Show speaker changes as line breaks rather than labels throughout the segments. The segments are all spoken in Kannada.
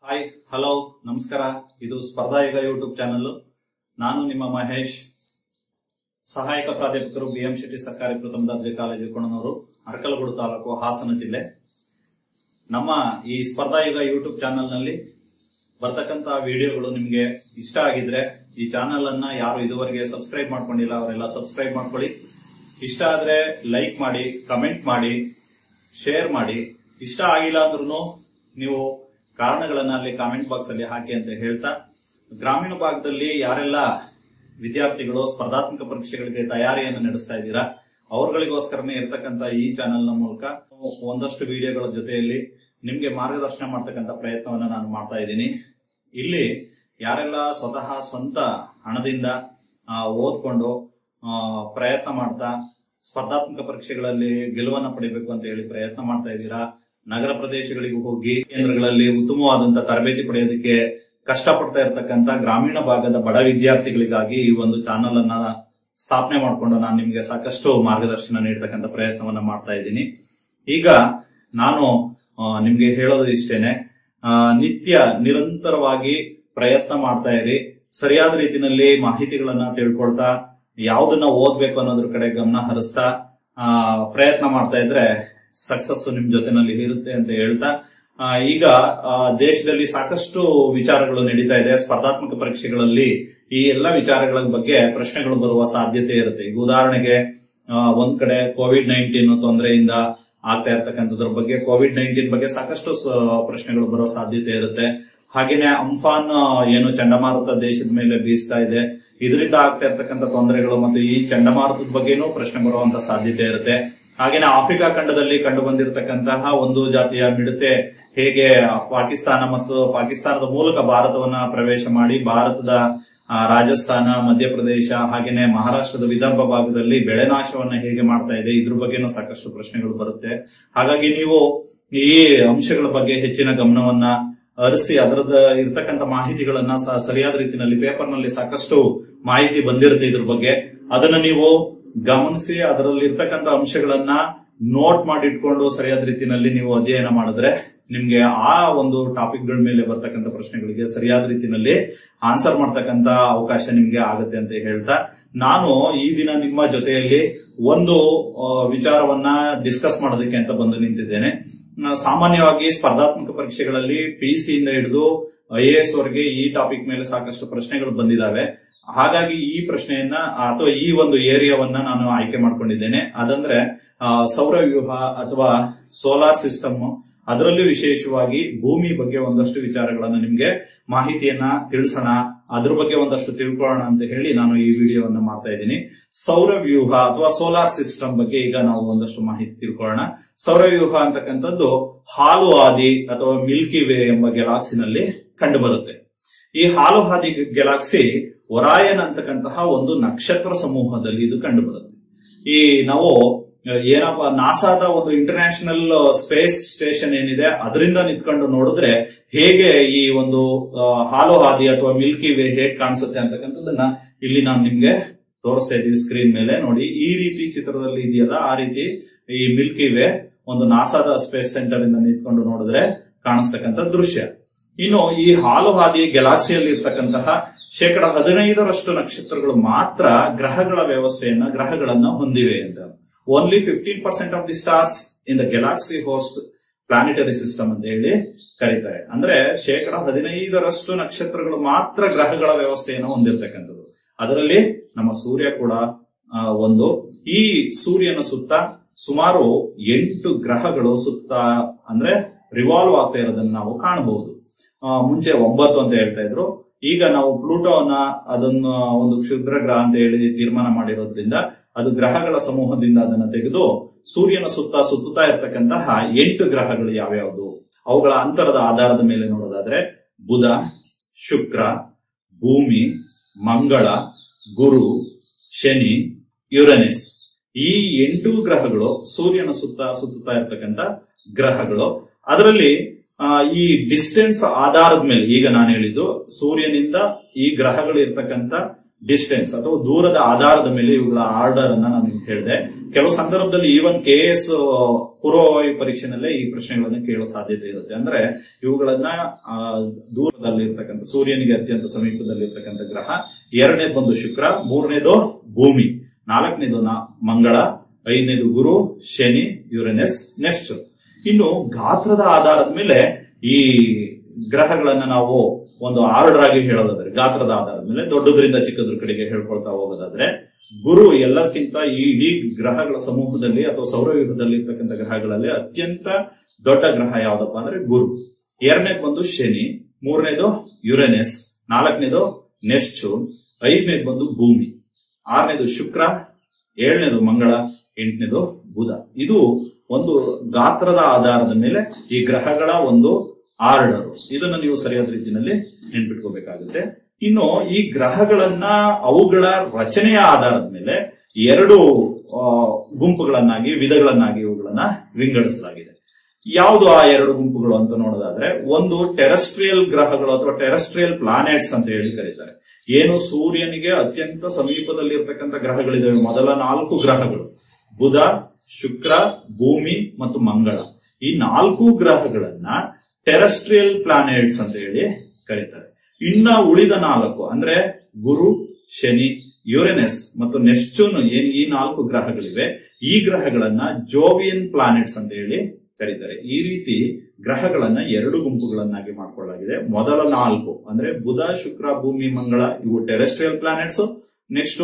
ಹಾಯ್ ಹಲೋ ನಮಸ್ಕಾರ ಇದು ಸ್ಪರ್ಧಾಯುಗ ಯೂಟ್ಯೂಬ್ ಚಾನಲ್ ನಾನು ನಿಮ್ಮ ಮಹೇಶ್ ಸಹಾಯಕ ಪ್ರಾಧ್ಯಾಪಕರು ಬಿಎಂ ಶೆಟ್ಟಿ ಸರ್ಕಾರಿ ಪ್ರಥಮ ದರ್ಜೆ ಕಾಲೇಜು ಕೊಣನೂರು ಅರಕಲಗೂಡು ತಾಲೂಕು ಹಾಸನ ಜಿಲ್ಲೆ ನಮ್ಮ ಈ ಸ್ಪರ್ಧಾಯುಗ ಯೂಟ್ಯೂಬ್ ಚಾನಲ್ ನಲ್ಲಿ ಬರ್ತಕ್ಕಂತ ವಿಡಿಯೋಗಳು ನಿಮ್ಗೆ ಇಷ್ಟ ಆಗಿದ್ರೆ ಈ ಚಾನಲ್ ಅನ್ನ ಯಾರು ಇದುವರೆಗೆ ಸಬ್ಸ್ಕ್ರೈಬ್ ಮಾಡ್ಕೊಂಡಿಲ್ಲ ಅವರೆಲ್ಲ ಸಬ್ಸ್ಕ್ರೈಬ್ ಮಾಡ್ಕೊಳ್ಳಿ ಇಷ್ಟ ಆದ್ರೆ ಲೈಕ್ ಮಾಡಿ ಕಮೆಂಟ್ ಮಾಡಿ ಶೇರ್ ಮಾಡಿ ಇಷ್ಟ ಆಗಿಲ್ಲ ಅಂದ್ರೂ ನೀವು ಕಾರಣಗಳನ್ನ ಅಲ್ಲಿ ಕಾಮೆಂಟ್ ಬಾಕ್ಸ್ ಅಲ್ಲಿ ಹಾಕಿ ಅಂತ ಹೇಳ್ತಾ ಗ್ರಾಮೀಣ ಭಾಗದಲ್ಲಿ ಯಾರೆಲ್ಲ ವಿದ್ಯಾರ್ಥಿಗಳು ಸ್ಪರ್ಧಾತ್ಮಕ ಪರೀಕ್ಷೆಗಳಿಗೆ ತಯಾರಿಯನ್ನು ನಡೆಸ್ತಾ ಇದ್ದೀರಾ ಅವರುಗಳಿಗೋಸ್ಕರನೇ ಇರತಕ್ಕಂತ ಈ ಚಾನೆಲ್ನ ಮೂಲಕ ಒಂದಷ್ಟು ವಿಡಿಯೋಗಳ ಜೊತೆಯಲ್ಲಿ ನಿಮ್ಗೆ ಮಾರ್ಗದರ್ಶನ ಮಾಡ್ತಕ್ಕಂಥ ಪ್ರಯತ್ನವನ್ನ ನಾನು ಮಾಡ್ತಾ ಇದ್ದೀನಿ ಇಲ್ಲಿ ಯಾರೆಲ್ಲ ಸ್ವತಃ ಸ್ವಂತ ಹಣದಿಂದ ಆ, ಓದ್ಕೊಂಡು ಆ, ಪ್ರಯತ್ನ ಮಾಡ್ತಾ ಸ್ಪರ್ಧಾತ್ಮಕ ಪರೀಕ್ಷೆಗಳಲ್ಲಿ ಗೆಲುವನ್ನ ಪಡಿಬೇಕು ಅಂತ ಹೇಳಿ ಪ್ರಯತ್ನ ಮಾಡ್ತಾ ಇದ್ದೀರಾ ನಗರ ಪ್ರದೇಶಗಳಿಗೆ ಹೋಗಿ ಕೇಂದ್ರಗಳಲ್ಲಿ ಉತ್ತಮವಾದಂತ ತರಬೇತಿ ಪಡೆಯೋದಕ್ಕೆ ಕಷ್ಟಪಡ್ತಾ ಇರತಕ್ಕಂತ ಗ್ರಾಮೀಣ ಭಾಗದ ಬಡ ವಿದ್ಯಾರ್ಥಿಗಳಿಗಾಗಿ ಈ ಒಂದು ಚಾನಲ್ ಅನ್ನ ಸ್ಥಾಪನೆ ಮಾಡಿಕೊಂಡು ನಾನು ನಿಮ್ಗೆ ಸಾಕಷ್ಟು ಮಾರ್ಗದರ್ಶನ ನೀಡ್ತಕ್ಕಂಥ ಪ್ರಯತ್ನವನ್ನ ಮಾಡ್ತಾ ಇದ್ದೀನಿ ಈಗ ನಾನು ಆ, ನಿಮ್ಗೆ ಹೇಳೋದು ಇಷ್ಟೇನೆ ಆ, ನಿತ್ಯ ನಿರಂತರವಾಗಿ ಪ್ರಯತ್ನ ಮಾಡ್ತಾ ಇರಿ ಸರಿಯಾದ ರೀತಿನಲ್ಲಿ ಮಾಹಿತಿಗಳನ್ನ ತಿಳ್ಕೊಳ್ತಾ ಯಾವ್ದನ್ನ ಓದ್ಬೇಕು ಅನ್ನೋದ್ರ ಕಡೆ ಗಮನ ಹರಿಸ್ತಾ ಆ, ಪ್ರಯತ್ನ ಮಾಡ್ತಾ ಇದ್ರೆ ಸಕ್ಸಸ್ ನಿಮ್ ಜೊತೆನಲ್ಲಿ ಇರುತ್ತೆ ಅಂತ ಹೇಳ್ತಾ ಆ, ಈಗ ಆ, ದೇಶದಲ್ಲಿ ಸಾಕಷ್ಟು ವಿಚಾರಗಳು ನಡೀತಾ ಇದೆ ಸ್ಪರ್ಧಾತ್ಮಕ ಪರೀಕ್ಷೆಗಳಲ್ಲಿ ಈ ಎಲ್ಲ ವಿಚಾರಗಳ ಬಗ್ಗೆ ಪ್ರಶ್ನೆಗಳು ಬರುವ ಸಾಧ್ಯತೆ ಇರುತ್ತೆ ಈಗ ಉದಾಹರಣೆಗೆ ಆ, ಒಂದ್ ಕಡೆ ಕೋವಿಡ್ ನೈನ್ಟೀನ್ ತೊಂದರೆಯಿಂದ ಆಗ್ತಾ ಇರ್ತಕ್ಕಂಥದ್ರ ಬಗ್ಗೆ ಕೋವಿಡ್ ನೈನ್ಟೀನ್ ಬಗ್ಗೆ ಸಾಕಷ್ಟು ಸ- ಪ್ರಶ್ನೆಗಳು ಬರೋ ಸಾಧ್ಯತೆ ಇರುತ್ತೆ ಹಾಗೇನೆ ಅಂಫಾನ್ ಆ, ಏನು ಚಂಡಮಾರುತ ದೇಶದ ಮೇಲೆ ಬೀಸ್ತಾ ಇದೆ ಇದರಿಂದ ಆಗ್ತಾ ಇರ್ತಕ್ಕಂಥ ತೊಂದರೆಗಳು ಮತ್ತು ಈ ಚಂಡಮಾರುತದ ಬಗ್ಗೆನೂ ಪ್ರಶ್ನೆ ಬರುವಂತ ಸಾಧ್ಯತೆ ಇರುತ್ತೆ ಹಾಗೇನೆ ಆಫ್ರಿಕಾ ಖಂಡದಲ್ಲಿ ಕಂಡು ಬಂದಿರತಕ್ಕಂತಹ ಒಂದು ಜಾತಿಯ ಮಿಡತೆ ಹೇಗೆ ಪಾಕಿಸ್ತಾನ ಮತ್ತು ಪಾಕಿಸ್ತಾನದ ಮೂಲಕ ಭಾರತವನ್ನ ಪ್ರವೇಶ ಮಾಡಿ ಭಾರತದ ಆ, ರಾಜಸ್ಥಾನ ಮಧ್ಯಪ್ರದೇಶ ಹಾಗೇನೆ ಮಹಾರಾಷ್ಟ್ರದ ವಿದರ್ಭ ಭಾಗದಲ್ಲಿ ಬೆಳೆ ನಾಶವನ್ನ ಹೇಗೆ ಮಾಡ್ತಾ ಇದೆ ಇದ್ರ ಬಗ್ಗೆನೂ ಸಾಕಷ್ಟು ಪ್ರಶ್ನೆಗಳು ಬರುತ್ತೆ ಹಾಗಾಗಿ ನೀವು ಈ ಅಂಶಗಳ ಬಗ್ಗೆ ಹೆಚ್ಚಿನ ಗಮನವನ್ನ ಹರಿಸಿ ಅದರದ ಇರ್ತಕ್ಕಂಥ ಮಾಹಿತಿಗಳನ್ನ ಸ- ಸರಿಯಾದ ರೀತಿಯಲ್ಲಿ ಪೇಪರ್ ನಲ್ಲಿ ಸಾಕಷ್ಟು ಮಾಹಿತಿ ಬಂದಿರುತ್ತೆ ಇದ್ರ ಬಗ್ಗೆ ಅದನ್ನ ನೀವು ಗಮನಿಸಿ ಅದರಲ್ಲಿ ಇರ್ತಕ್ಕಂಥ ಅಂಶಗಳನ್ನ ನೋಟ್ ಮಾಡಿ ಇಟ್ಕೊಂಡು ಸರಿಯಾದ ರೀತಿಯಲ್ಲಿ ನೀವು ಅಧ್ಯಯನ ಮಾಡಿದ್ರೆ ನಿಮ್ಗೆ ಆ ಒಂದು ಟಾಪಿಕ್ ಗಳ ಮೇಲೆ ಬರ್ತಕ್ಕಂಥ ಪ್ರಶ್ನೆಗಳಿಗೆ ಸರಿಯಾದ ರೀತಿಯಲ್ಲಿ ಆನ್ಸರ್ ಮಾಡ್ತಕ್ಕಂತ ಅವಕಾಶ ನಿಮ್ಗೆ ಆಗುತ್ತೆ ಅಂತ ಹೇಳ್ತಾ ನಾನು ಈ ದಿನ ನಿಮ್ಮ ಜೊತೆಯಲ್ಲಿ ಒಂದು ಆ, ವಿಚಾರವನ್ನ ಡಿಸ್ಕಸ್ ಮಾಡೋದಕ್ಕೆ ಅಂತ ಬಂದು ನಿಂತಿದ್ದೇನೆ ಆ, ಸಾಮಾನ್ಯವಾಗಿ ಸ್ಪರ್ಧಾತ್ಮಕ ಪರೀಕ್ಷೆಗಳಲ್ಲಿ ಪಿ ಸಿ ಇಂದ ಹಿಡಿದು ಐ ಎ ಎಸ್ ವರೆಗೆ ಈ ಟಾಪಿಕ್ ಮೇಲೆ ಸಾಕಷ್ಟು ಪ್ರಶ್ನೆಗಳು ಬಂದಿದ್ದಾವೆ ಹಾಗಾಗಿ ಈ ಪ್ರಶ್ನೆಯನ್ನ ಅಥವಾ ಈ ಒಂದು ಏರಿಯಾವನ್ನ ನಾನು ಆಯ್ಕೆ ಮಾಡ್ಕೊಂಡಿದ್ದೇನೆ ಅದಂದ್ರೆ ಆ, ಸೌರವ್ಯೂಹ ಅಥವಾ ಸೋಲಾರ್ ಸಿಸ್ಟಮ್ ಅದರಲ್ಲೂ ವಿಶೇಷವಾಗಿ ಭೂಮಿ ಬಗ್ಗೆ ಒಂದಷ್ಟು ವಿಚಾರಗಳನ್ನ ನಿಮ್ಗೆ ಮಾಹಿತಿಯನ್ನ ತಿಳಿಸೋಣ ಅದ್ರ ಬಗ್ಗೆ ಒಂದಷ್ಟು ತಿಳ್ಕೊಳ್ಳೋಣ ಅಂತ ಹೇಳಿ ನಾನು ಈ ವಿಡಿಯೋವನ್ನ ಮಾಡ್ತಾ ಇದ್ದೀನಿ ಸೌರವ್ಯೂಹ ಅಥವಾ ಸೋಲಾರ್ ಸಿಸ್ಟಮ್ ಬಗ್ಗೆ ಈಗ ನಾವು ಒಂದಷ್ಟು ಮಾಹಿತಿ ತಿಳ್ಕೊಳ್ಳೋಣ ಸೌರವ್ಯೂಹ ಅಂತಕ್ಕಂಥದ್ದು ಹಾಲು ಆದಿ ಅಥವಾ ಮಿಲ್ಕಿ ವೇ ಎಂಬ ಗೆಲಾಕ್ಸಿನಲ್ಲಿ ಕಂಡು ಬರುತ್ತೆ ಈ ಹಾಲು ಹಾದಿ ಗೆಲಾಕ್ಸಿ ಒರಾಯನ್ ಅಂತಕ್ಕಂತಹ ಒಂದು ನಕ್ಷತ್ರ ಸಮೂಹದಲ್ಲಿ ಇದು ಕಂಡು ಬರುತ್ತೆ ಈ ನಾವು ಅಹ್, ಏನಪ್ಪ ನಾಸಾದ ಒಂದು ಇಂಟರ್ನ್ಯಾಷನಲ್ ಸ್ಪೇಸ್ ಸ್ಟೇಷನ್ ಏನಿದೆ ಅದರಿಂದ ನಿಂತ್ಕೊಂಡು ನೋಡಿದ್ರೆ ಹೇಗೆ ಈ ಒಂದು ಅಹ್, ಹಾಲು ಹಾದಿ ಅಥವಾ ಮಿಲ್ಕಿ ವೇ ಹೇಗೆ ಕಾಣಿಸುತ್ತೆ ಅಂತಕ್ಕಂಥದ್ದನ್ನ ಇಲ್ಲಿ ನಾನು ನಿಮ್ಗೆ ತೋರಿಸ್ತಾ ಇದೀವಿ ಸ್ಕ್ರೀನ್ ಮೇಲೆ ನೋಡಿ ಈ ರೀತಿ ಚಿತ್ರದಲ್ಲಿ ಇದೆಯಲ್ಲ ಆ ರೀತಿ ಈ ಮಿಲ್ಕಿ ವೇ ಒಂದು ನಾಸಾದ ಸ್ಪೇಸ್ ಸೆಂಟರ್ ಇಂದ ನಿಂತ್ಕೊಂಡು ನೋಡಿದ್ರೆ ಕಾಣಿಸ್ತಕ್ಕಂಥ ದೃಶ್ಯ ಇನ್ನು ಈ ಹಾಲು ಹಾದಿ ಗೆಲಾಕ್ಸಿಯಲ್ಲಿ ಇರ್ತಕ್ಕಂತಹ ಶೇಕಡ ಹದಿನೈದರಷ್ಟು ನಕ್ಷತ್ರಗಳು ಮಾತ್ರ ಗ್ರಹಗಳ ವ್ಯವಸ್ಥೆಯನ್ನ ಗ್ರಹಗಳನ್ನ ಹೊಂದಿವೆ ಅಂತ only fifteen percent of the stars in the galaxy host planetary system ಅಂತ ಹೇಳಿ ಕರೀತಾರೆ ಅಂದ್ರೆ ಶೇಕಡ ಹದಿನೈದರಷ್ಟು ನಕ್ಷತ್ರಗಳು ಮಾತ್ರ ಗ್ರಹಗಳ ವ್ಯವಸ್ಥೆಯನ್ನು ಹೊಂದಿರತಕ್ಕಂಥದ್ದು ಅದರಲ್ಲಿ ನಮ್ಮ ಸೂರ್ಯ ಕೂಡ ಆ, ಒಂದು ಈ ಸೂರ್ಯನ ಸುತ್ತ ಸುಮಾರು ಎಂಟು ಗ್ರಹಗಳು ಸುತ್ತ ಅಂದ್ರೆ ರಿವಾಲ್ವ್ ಆಗ್ತಾ ಇರೋದನ್ನ ನಾವು ಕಾಣಬಹುದು ಆ, ಮುಂಚೆ ಒಂಬತ್ತು ಅಂತ ಹೇಳ್ತಾ ಇದ್ರು ಈಗ ನಾವು ಪ್ಲೂಟೋನ ಅದನ್ನ ಒಂದು ಕ್ಷುದ್ರ ಗ್ರಹ ಅಂತ ಹೇಳಿ ತೀರ್ಮಾನ ಮಾಡಿರೋದ್ರಿಂದ ಅದು ಗ್ರಹಗಳ ಸಮೂಹದಿಂದ ಅದನ್ನ ತೆಗೆದು ಸೂರ್ಯನ ಸುತ್ತ ಸುತ್ತುತ್ತಾ ಇರ್ತಕ್ಕಂತಹ ಎಂಟು ಗ್ರಹಗಳು ಯಾವ್ಯಾವುದು ಅವುಗಳ ಅಂತರದ ಆಧಾರದ ಮೇಲೆ ನೋಡೋದಾದ್ರೆ ಬುಧ ಶುಕ್ರ ಭೂಮಿ ಮಂಗಳ ಗುರು ಶನಿ ಯುರನೆಸ್ ಈ ಎಂಟು ಗ್ರಹಗಳು ಸೂರ್ಯನ ಸುತ್ತ ಸುತ್ತುತ್ತಾ ಇರ್ತಕ್ಕಂಥ ಗ್ರಹಗಳು ಅದರಲ್ಲಿ ಆ, ಈ ಡಿಸ್ಟೆನ್ಸ್ ಆಧಾರದ ಮೇಲೆ ಈಗ ನಾನು ಹೇಳಿದ್ದು ಸೂರ್ಯನಿಂದ ಈ ಗ್ರಹಗಳು ಇರ್ತಕ್ಕಂಥ ಡಿಸ್ಟೆನ್ಸ್ ಅಥವಾ ದೂರದ ಆಧಾರದ ಮೇಲೆ ಇವುಗಳ ಆರ್ಡರ್ ಅನ್ನ ನಾನು ನಿಮ್ಗೆ ಹೇಳಿದೆ ಕೆಲವು ಸಂದರ್ಭದಲ್ಲಿ ಈವನ್ ಕೆ ಎಸ್ ಪೂರ್ವವಾಯು ಪರೀಕ್ಷೆನಲ್ಲೇ ಈ ಪ್ರಶ್ನೆಗಳನ್ನು ಕೇಳೋ ಸಾಧ್ಯತೆ ಇರುತ್ತೆ ಅಂದ್ರೆ ಇವುಗಳನ್ನ ಆ, ದೂರದಲ್ಲಿರ್ತಕ್ಕಂಥ ಸೂರ್ಯನಿಗೆ ಅತ್ಯಂತ ಸಮೀಪದಲ್ಲಿರ್ತಕ್ಕಂಥ ಗ್ರಹ ಎರಡನೇದು ಬಂದು ಶುಕ್ರ ಮೂರನೇದು ಭೂಮಿ ನಾಲ್ಕನೇದು ನಾ- ಮಂಗಳ ಐದನೇದು ಗುರು ಶನಿ ಯುರೆನಸ್ ನೆಪ್ಚೂನ್ ಇನ್ನು ಗಾತ್ರದ ಆಧಾರದ ಮೇಲೆ ಈ ಗ್ರಹಗಳನ್ನ ನಾವು ಒಂದು ಆರ್ಡರ್ ಆಗಿ ಹೇಳೋದಾದ್ರೆ ಗಾತ್ರದ ಆಧಾರದ ಮೇಲೆ ದೊಡ್ಡದ್ರಿಂದ ಚಿಕ್ಕದ್ರ ಕಡೆಗೆ ಹೇಳ್ಕೊಳ್ತಾ ಹೋಗೋದಾದ್ರೆ ಗುರು ಎಲ್ಲಕ್ಕಿಂತ ಈ ಇಡೀ ಗ್ರಹಗಳ ಸಮೂಹದಲ್ಲಿ ಅಥವಾ ಸೌರವ್ಯೂಹದಲ್ಲಿ ಇರ್ತಕ್ಕಂಥ ಗ್ರಹಗಳಲ್ಲಿ ಅತ್ಯಂತ ದೊಡ್ಡ ಗ್ರಹ ಯಾವ್ದಪ್ಪ ಅಂದ್ರೆ ಗುರು ಎರಡನೇದು ಬಂದು ಶನಿ ಮೂರನೇದು ಯುರೆನೆಸ್ ನಾಲ್ಕನೇದು ನೆಪ್ಚೂನ್ ಐದನೇದು ಬಂದು ಭೂಮಿ ಆರನೇದು ಶುಕ್ರ ಏಳನೇದು ಮಂಗಳ ಎಂಟನೇದು ಬುಧ ಇದು ಒಂದು ಗಾತ್ರದ ಆಧಾರದ ಮೇಲೆ ಈ ಗ್ರಹಗಳ ಒಂದು ಆರ್ಡರ್ ಇದನ್ನ ನೀವು ಸರಿಯಾದ ರೀತಿಯಲ್ಲಿ ನೆನ್ಪಿಟ್ಕೋಬೇಕಾಗುತ್ತೆ ಇನ್ನು ಈ ಗ್ರಹಗಳನ್ನ ಅವುಗಳ ರಚನೆಯ ಆಧಾರದ ಮೇಲೆ ಎರಡು ಆ, ಗುಂಪುಗಳನ್ನಾಗಿ ವಿಧಗಳನ್ನಾಗಿ ಇವುಗಳನ್ನ ವಿಂಗಡಿಸಲಾಗಿದೆ ಯಾವುದು ಆ ಎರಡು ಗುಂಪುಗಳು ಅಂತ ನೋಡೋದಾದ್ರೆ ಒಂದು ಟೆರೆಸ್ಟ್ರಿಯಲ್ ಗ್ರಹಗಳು ಅಥವಾ ಟೆರೆಸ್ಟ್ರಿಯಲ್ ಪ್ಲಾನೆಟ್ಸ್ ಅಂತ ಹೇಳಿ ಕರೀತಾರೆ ಏನು ಸೂರ್ಯನಿಗೆ ಅತ್ಯಂತ ಸಮೀಪದಲ್ಲಿ ಇರ್ತಕ್ಕಂಥ ಗ್ರಹಗಳಿದಾವೆ ಮೊದಲ ನಾಲ್ಕು ಗ್ರಹಗಳು ಬುಧ ಶುಕ್ರ ಭೂಮಿ ಮತ್ತು ಮಂಗಳ ಈ ನಾಲ್ಕು ಗ್ರಹಗಳನ್ನ ಟೆರೆಸ್ಟ್ರಿಯಲ್ ಪ್ಲಾನೆಟ್ಸ್ ಅಂತ ಹೇಳಿ ಕರೀತಾರೆ ಇನ್ನ ಉಳಿದ ನಾಲ್ಕು ಅಂದ್ರೆ ಗುರು ಶನಿ ಯುರೆನಸ್ ಮತ್ತು ನೆಪ್ಚೂನ್ ಏನ್ ಈ ನಾಲ್ಕು ಗ್ರಹಗಳಿವೆ ಈ ಗ್ರಹಗಳನ್ನ ಜೋವಿಯನ್ ಪ್ಲಾನೆಟ್ಸ್ ಅಂತ ಹೇಳಿ ಕರೀತಾರೆ ಈ ರೀತಿ ಗ್ರಹಗಳನ್ನ ಎರಡು ಗುಂಪುಗಳನ್ನಾಗಿ ಮಾಡ್ಕೊಳ್ಳಲಾಗಿದೆ ಮೊದಲ ನಾಲ್ಕು ಅಂದ್ರೆ ಬುಧ ಶುಕ್ರ ಭೂಮಿ ಮಂಗಳ ಇವು terrestrial planets next